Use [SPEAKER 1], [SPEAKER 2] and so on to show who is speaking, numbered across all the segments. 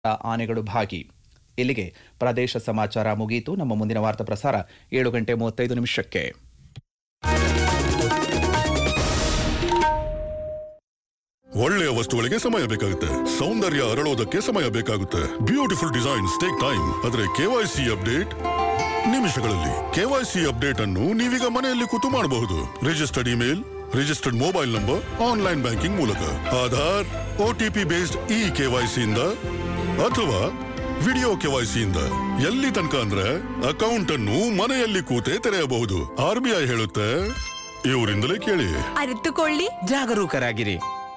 [SPEAKER 1] ಆನೆಗಳು ಭಾಗಿ ಇಲ್ಲಿಗೆ ಪ್ರದೇಶ ಸಮಾಚಾರ ಮುಗಿಯಿತು ನಮ್ಮ ಮುಂದಿನ ವಾರ್ತಾ ಪ್ರಸಾರ ಏಳು ಗಂಟೆ ಮೂವತ್ತೈದು ನಿಮಿಷಕ್ಕೆ
[SPEAKER 2] ಒಳ್ಳೆಯ ವಸ್ತುಗಳಿಗೆ ಸಮಯ ಬೇಕಾಗುತ್ತೆ ಸೌಂದರ್ಯ ಅರಳೋದಕ್ಕೆ ಸಮಯ ಬೇಕಾಗುತ್ತೆ ಬ್ಯೂಟಿಫುಲ್ ಡಿಸೈನ್ಸ್ ಟೇಕ್ ಟೈಮ್ ಆದ್ರೆ ಕೆವೈಸಿ ಅಪ್ಡೇಟ್ ನಿಮಿಷಗಳಲ್ಲಿ ಕೆವೈಸಿ ಅಪ್ಡೇಟ್ ಅನ್ನು ನೀವೀಗ ಮನೆಯಲ್ಲಿ ಕೂತು ಮಾಡಬಹುದು registered email registered mobile number online banking ಮೂಲಕ Aadhaar OTP based E KYC ಇಂದ ಅಥವಾ ವಿಡಿಯೋ ಕೆವೈಸಿ ಇಂದ ಎಲ್ಲಿ ತನಕ ಅಂದ್ರೆ ಅಕೌಂಟ್ ಅನ್ನು ಮನೆಯಲ್ಲಿ ಕೂತೇ ತೆರೆಯಬಹುದು ಆರ್ ಬಿ ಐ ಹೇಳುತ್ತೆ ಇವರಿಂದಲೇ ಕೇಳಿ
[SPEAKER 3] ಅರಿತುಕೊಳ್ಳಿ
[SPEAKER 4] ಜಾಗರೂಕರಾಗಿರಿ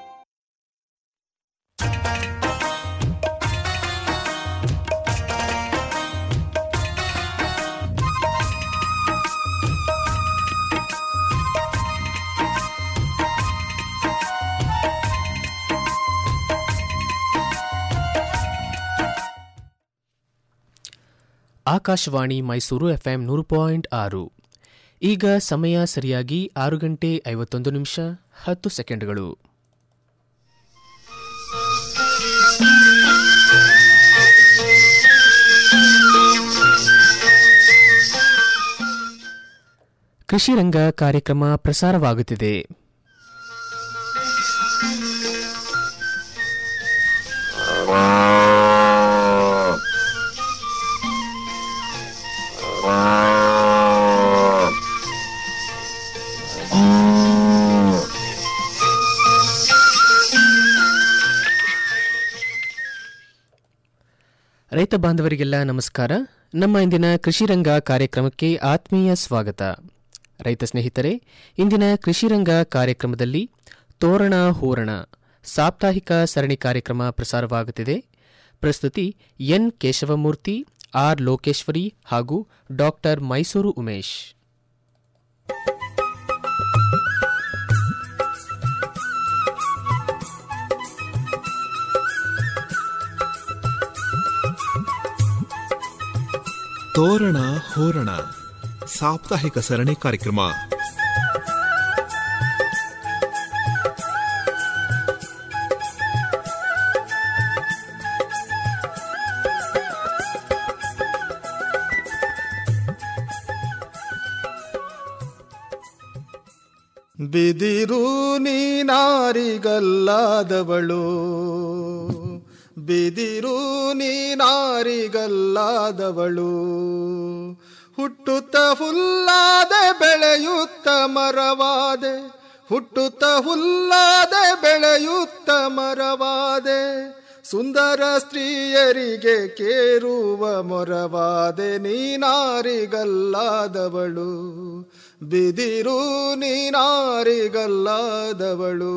[SPEAKER 5] ಆಕಾಶವಾಣಿ ಮೈಸೂರು ಎಫ್ಎಂ ನೂರು ಪಾಯಿಂಟ್ ಆರು ಈಗ ಸಮಯ ಸರಿಯಾಗಿ ಆರು ಗಂಟೆ ಐವತ್ತೊಂದು ನಿಮಿಷ ಹತ್ತು ಸೆಕೆಂಡ್ಗಳು ಕೃಷಿ ರಂಗ ಕಾರ್ಯಕ್ರಮ ಪ್ರಸಾರವಾಗುತ್ತಿದೆ ರೈತ ಬಾಂಧವರಿಗೆಲ್ಲ ನಮಸ್ಕಾರ ನಮ್ಮ ಇಂದಿನ ಕೃಷಿ ರಂಗ ಕಾರ್ಯಕ್ರಮಕ್ಕೆ ಆತ್ಮೀಯ ಸ್ವಾಗತ ರೈತ ಸ್ನೇಹಿತರೆ ಇಂದಿನ ಕೃಷಿ ರಂಗ ಕಾರ್ಯಕ್ರಮದಲ್ಲಿ ತೋರಣ ಹೂರಣ ಸಾಪ್ತಾಹಿಕ ಸರಣಿ ಕಾರ್ಯಕ್ರಮ ಪ್ರಸಾರವಾಗುತ್ತಿದೆ ಪ್ರಸ್ತುತಿ ಎನ್ ಕೇಶವಮೂರ್ತಿ ಆರ್ ಲೋಕೇಶ್ವರಿ ಹಾಗೂ ಡಾಕ್ಟರ್ ಮೈಸೂರು ಉಮೇಶ್
[SPEAKER 6] ತೋರಣ ಹೋರಣ ಸಾಪ್ತಾಹಿಕ ಸರಣಿ ಕಾರ್ಯಕ್ರಮ
[SPEAKER 7] ಬಿದಿರು ನೀನಾರಿಗಲ್ಲಾದವಳು ಬಿದಿರು ನೀನಾರಿಗಲ್ಲಾದವಳು ಹುಟ್ಟುತ್ತ ಹುಲ್ಲಾದೆ ಬೆಳೆಯುತ್ತ ಮರವಾದೆ ಹುಟ್ಟುತ್ತ ಹುಲ್ಲಾದೆ ಬೆಳೆಯುತ್ತ ಮರವಾದೆ ಸುಂದರ ಸ್ತ್ರೀಯರಿಗೆ ಕೇರುವ ಮೊರವಾದೆ ನೀನಾರಿಗಲ್ಲಾದವಳು ಬಿದಿರು ನೀನಾರಿಗಲ್ಲಾದವಳು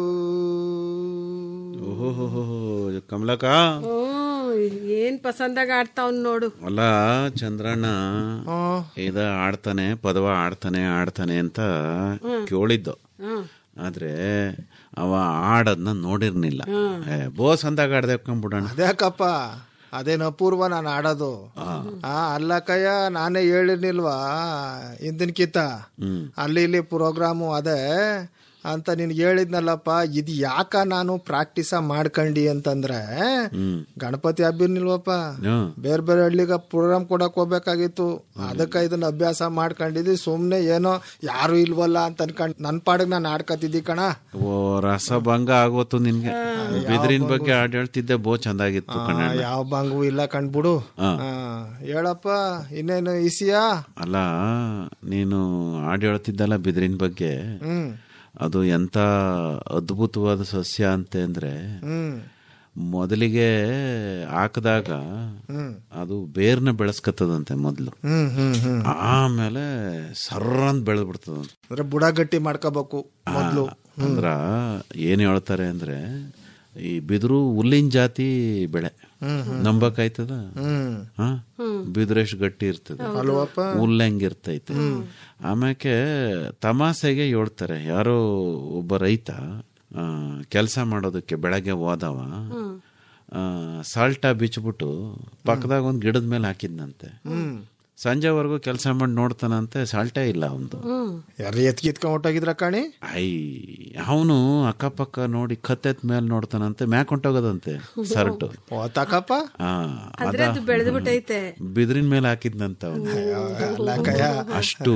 [SPEAKER 8] ಓಹೋ ಕಮಲಕ
[SPEAKER 3] ಏನ್ ಪಸಂದಾಗ ಆಡ್ತಾವ್ ನೋಡು
[SPEAKER 8] ಅಲ್ಲ ಚಂದ್ರಣ್ಣ ಇದ ಆಡ್ತಾನೆ ಪದವ ಆಡ್ತಾನೆ ಆಡ್ತಾನೆ ಅಂತ ಕೇಳಿದ್ದು ಆದ್ರೆ ಅವ ಆಡದ್ನ ನೋಡಿರ್ನಿಲ್ಲ ಏ, ಬೋಸ್ ಅಂದಾಗ ಆಡ್ದೆ ಕಂಬಿಡೋಣ
[SPEAKER 7] ಅದ್ಯಾಕಪ್ಪ ಅದೇನು ಅಪೂರ್ವ ನಾನು ಆಡೋದು ಆ ಅಲ್ಲಕ್ಕಯ್ಯ ನಾನೇ ಹೇಳಿರ್ನಿಲ್ವಾ ಹಿಂದಿನ್ಕಿತ ಅಲ್ಲಿ ಇಲ್ಲಿ ಪ್ರೋಗ್ರಾಮು ಅದೇ ಅಂತ ನಿನ್ಗೆ ಹೇಳಿದ್ನಲ್ಲಪ್ಪ ಇದು ಯಾಕ ನಾನು ಪ್ರಾಕ್ಟೀಸ ಮಾಡ್ಕಂಡಿ ಅಂತಂದ್ರೆ ಗಣಪತಿ ಹಬ್ಬಿರ್ನಿಲ್ವಪ್ಪ
[SPEAKER 8] ಹ್ಮ್.
[SPEAKER 7] ಬೇರೆ ಬೇರೆ ಹಳ್ಳಿಗ ಪ್ರೋಗ್ರಾಮ್ ಕೊಡಕ್ ಹೋಗ್ಬೇಕಾಗಿತ್ತು ಅದಕ್ಕ ಇದನ್ನ ಅಭ್ಯಾಸ ಮಾಡ್ಕೊಂಡಿದ್ವಿ ಸುಮ್ನೆ ಏನೋ ಯಾರು ಇಲ್ವಲ್ಲ ಅಂತ ಅನ್ಕೊಂಡ್ ನನ್ ಪಾಡಿಗೆ ನಾನು ಆಡ್ಕತಿದ್ದಿ ಕಣ
[SPEAKER 8] ಓ ರಸಭಂಗ ಆಗೋತು ನಿನ್ಗೆ ಬಿದಿರಿನ ಬಗ್ಗೆ ಆಡ್ ಹೇಳ್ತಿದ್ದೆ ಬೋ ಚಂದಾಗಿತ್ತು ಕಣ
[SPEAKER 7] ಯಾವ ಬಂಗು ಇಲ್ಲ ಕಂಡ್ಬಿಡು
[SPEAKER 8] ಹಾ.
[SPEAKER 7] ಆ, ಹೇಳಪ್ಪ ಇನ್ನೇನು ಇಸಿಯಾ
[SPEAKER 8] ಅಲ್ಲ ನೀನು ಆಡ್ ಹೇಳ್ತಿದ್ದಲ್ಲ ಬಿದಿರಿನ ಬಗ್ಗೆ
[SPEAKER 7] ಹ್ಮ್
[SPEAKER 8] ಅದು ಎಂತ ಅದ್ಭುತವಾದ ಸಸ್ಯ ಅಂತ ಅಂದ್ರೆ
[SPEAKER 7] ಹ್ಮ್
[SPEAKER 8] ಮೊದಲಿಗೆ ಹಾಕಿದಾಗ ಅದು ಬೇರ್ನ ಬೆಳೆಸ್ಕತ್ತದಂತೆ ಮೊದಲು
[SPEAKER 7] ಹ್ಮ್ ಹ್ಮ್ ಹ್ಮ್
[SPEAKER 8] ಆಮೇಲೆ ಸರ್ರಂತ ಬೆಳೆದ್ ಬಿಡ್ತದಂತೆ
[SPEAKER 7] ಅಂದ್ರೆ ಬುಡ ಗಟ್ಟಿ ಮಾಡ್ಕೋಬೇಕು ಮೊದ್ಲು
[SPEAKER 8] ಅಂದ್ರ ಏನ್ ಹೇಳ್ತಾರೆ ಅಂದ್ರೆ ಈ ಬಿದಿರು ಹುಲ್ಲಿನ ಜಾತಿ ಬೆಳೆ ನಂಬಕಾಯ್ತದ
[SPEAKER 7] ಹ್ಮ್
[SPEAKER 8] ಹಾ ಬಿದಿರು ಎಷ್ಟು ಗಟ್ಟಿ ಇರ್ತದೆ
[SPEAKER 7] ಅಲ್ವಪ್ಪ
[SPEAKER 8] ಹುಲ್ಲು ಹೆಂಗಿರ್ತೈತೆ ಆಮ್ಯಾಕೆ ತಮಾಸೆಗೆ ಹೇಳ್ತಾರೆ ಯಾರೋ ಒಬ್ಬ ರೈತ ಕೆಲಸ ಮಾಡೋದಕ್ಕೆ ಬೆಳಗ್ಗೆ ಹೋದವ ಸಾಲ್ಟ ಬಿಚ್ಬಿಟ್ಟು ಪಕ್ಕದಾಗ ಒಂದ್ ಗಿಡದ ಮೇಲೆ ಹಾಕಿದ್ನಂತೆ ಸಂಜೆವರೆಗೂ ಕೆಲಸ ಮಾಡಿ ನೋಡ್ತಾನಂತೆ ಸಾಲ್ಟೇ ಇಲ್ಲ ಅವನು
[SPEAKER 7] ಯಾರು ಎತ್ಕಿತ್ಕೊಂಡ್ ಹೊಟ್ಟೋಗಿದ್ರ ಕಾಣಿ
[SPEAKER 8] ಐ ಅವನು ಅಕ್ಕಪಕ್ಕ ನೋಡಿ ಕತ್ತೆತ್ ಮೇಲೆ ನೋಡ್ತಾನಂತೆ ಮ್ಯಾಕ್ ಹೊಂಟೋಗೋದಂತೆ ಸರ್ಟು
[SPEAKER 7] ಓ ತಕಪ್ಪ
[SPEAKER 8] ಆ,
[SPEAKER 3] ಅಂದ್ರೆ ಅದು ಬೆಳೆದು ಬಿಟ್ಟೈತೆ
[SPEAKER 8] ಬಿದ್ರಿನ ಮೇಲೆ ಹಾಕಿದ್ನಂತ ಅವನು
[SPEAKER 7] ಅಲ್ಲ ಕಯ್ಯ
[SPEAKER 8] ಅಷ್ಟು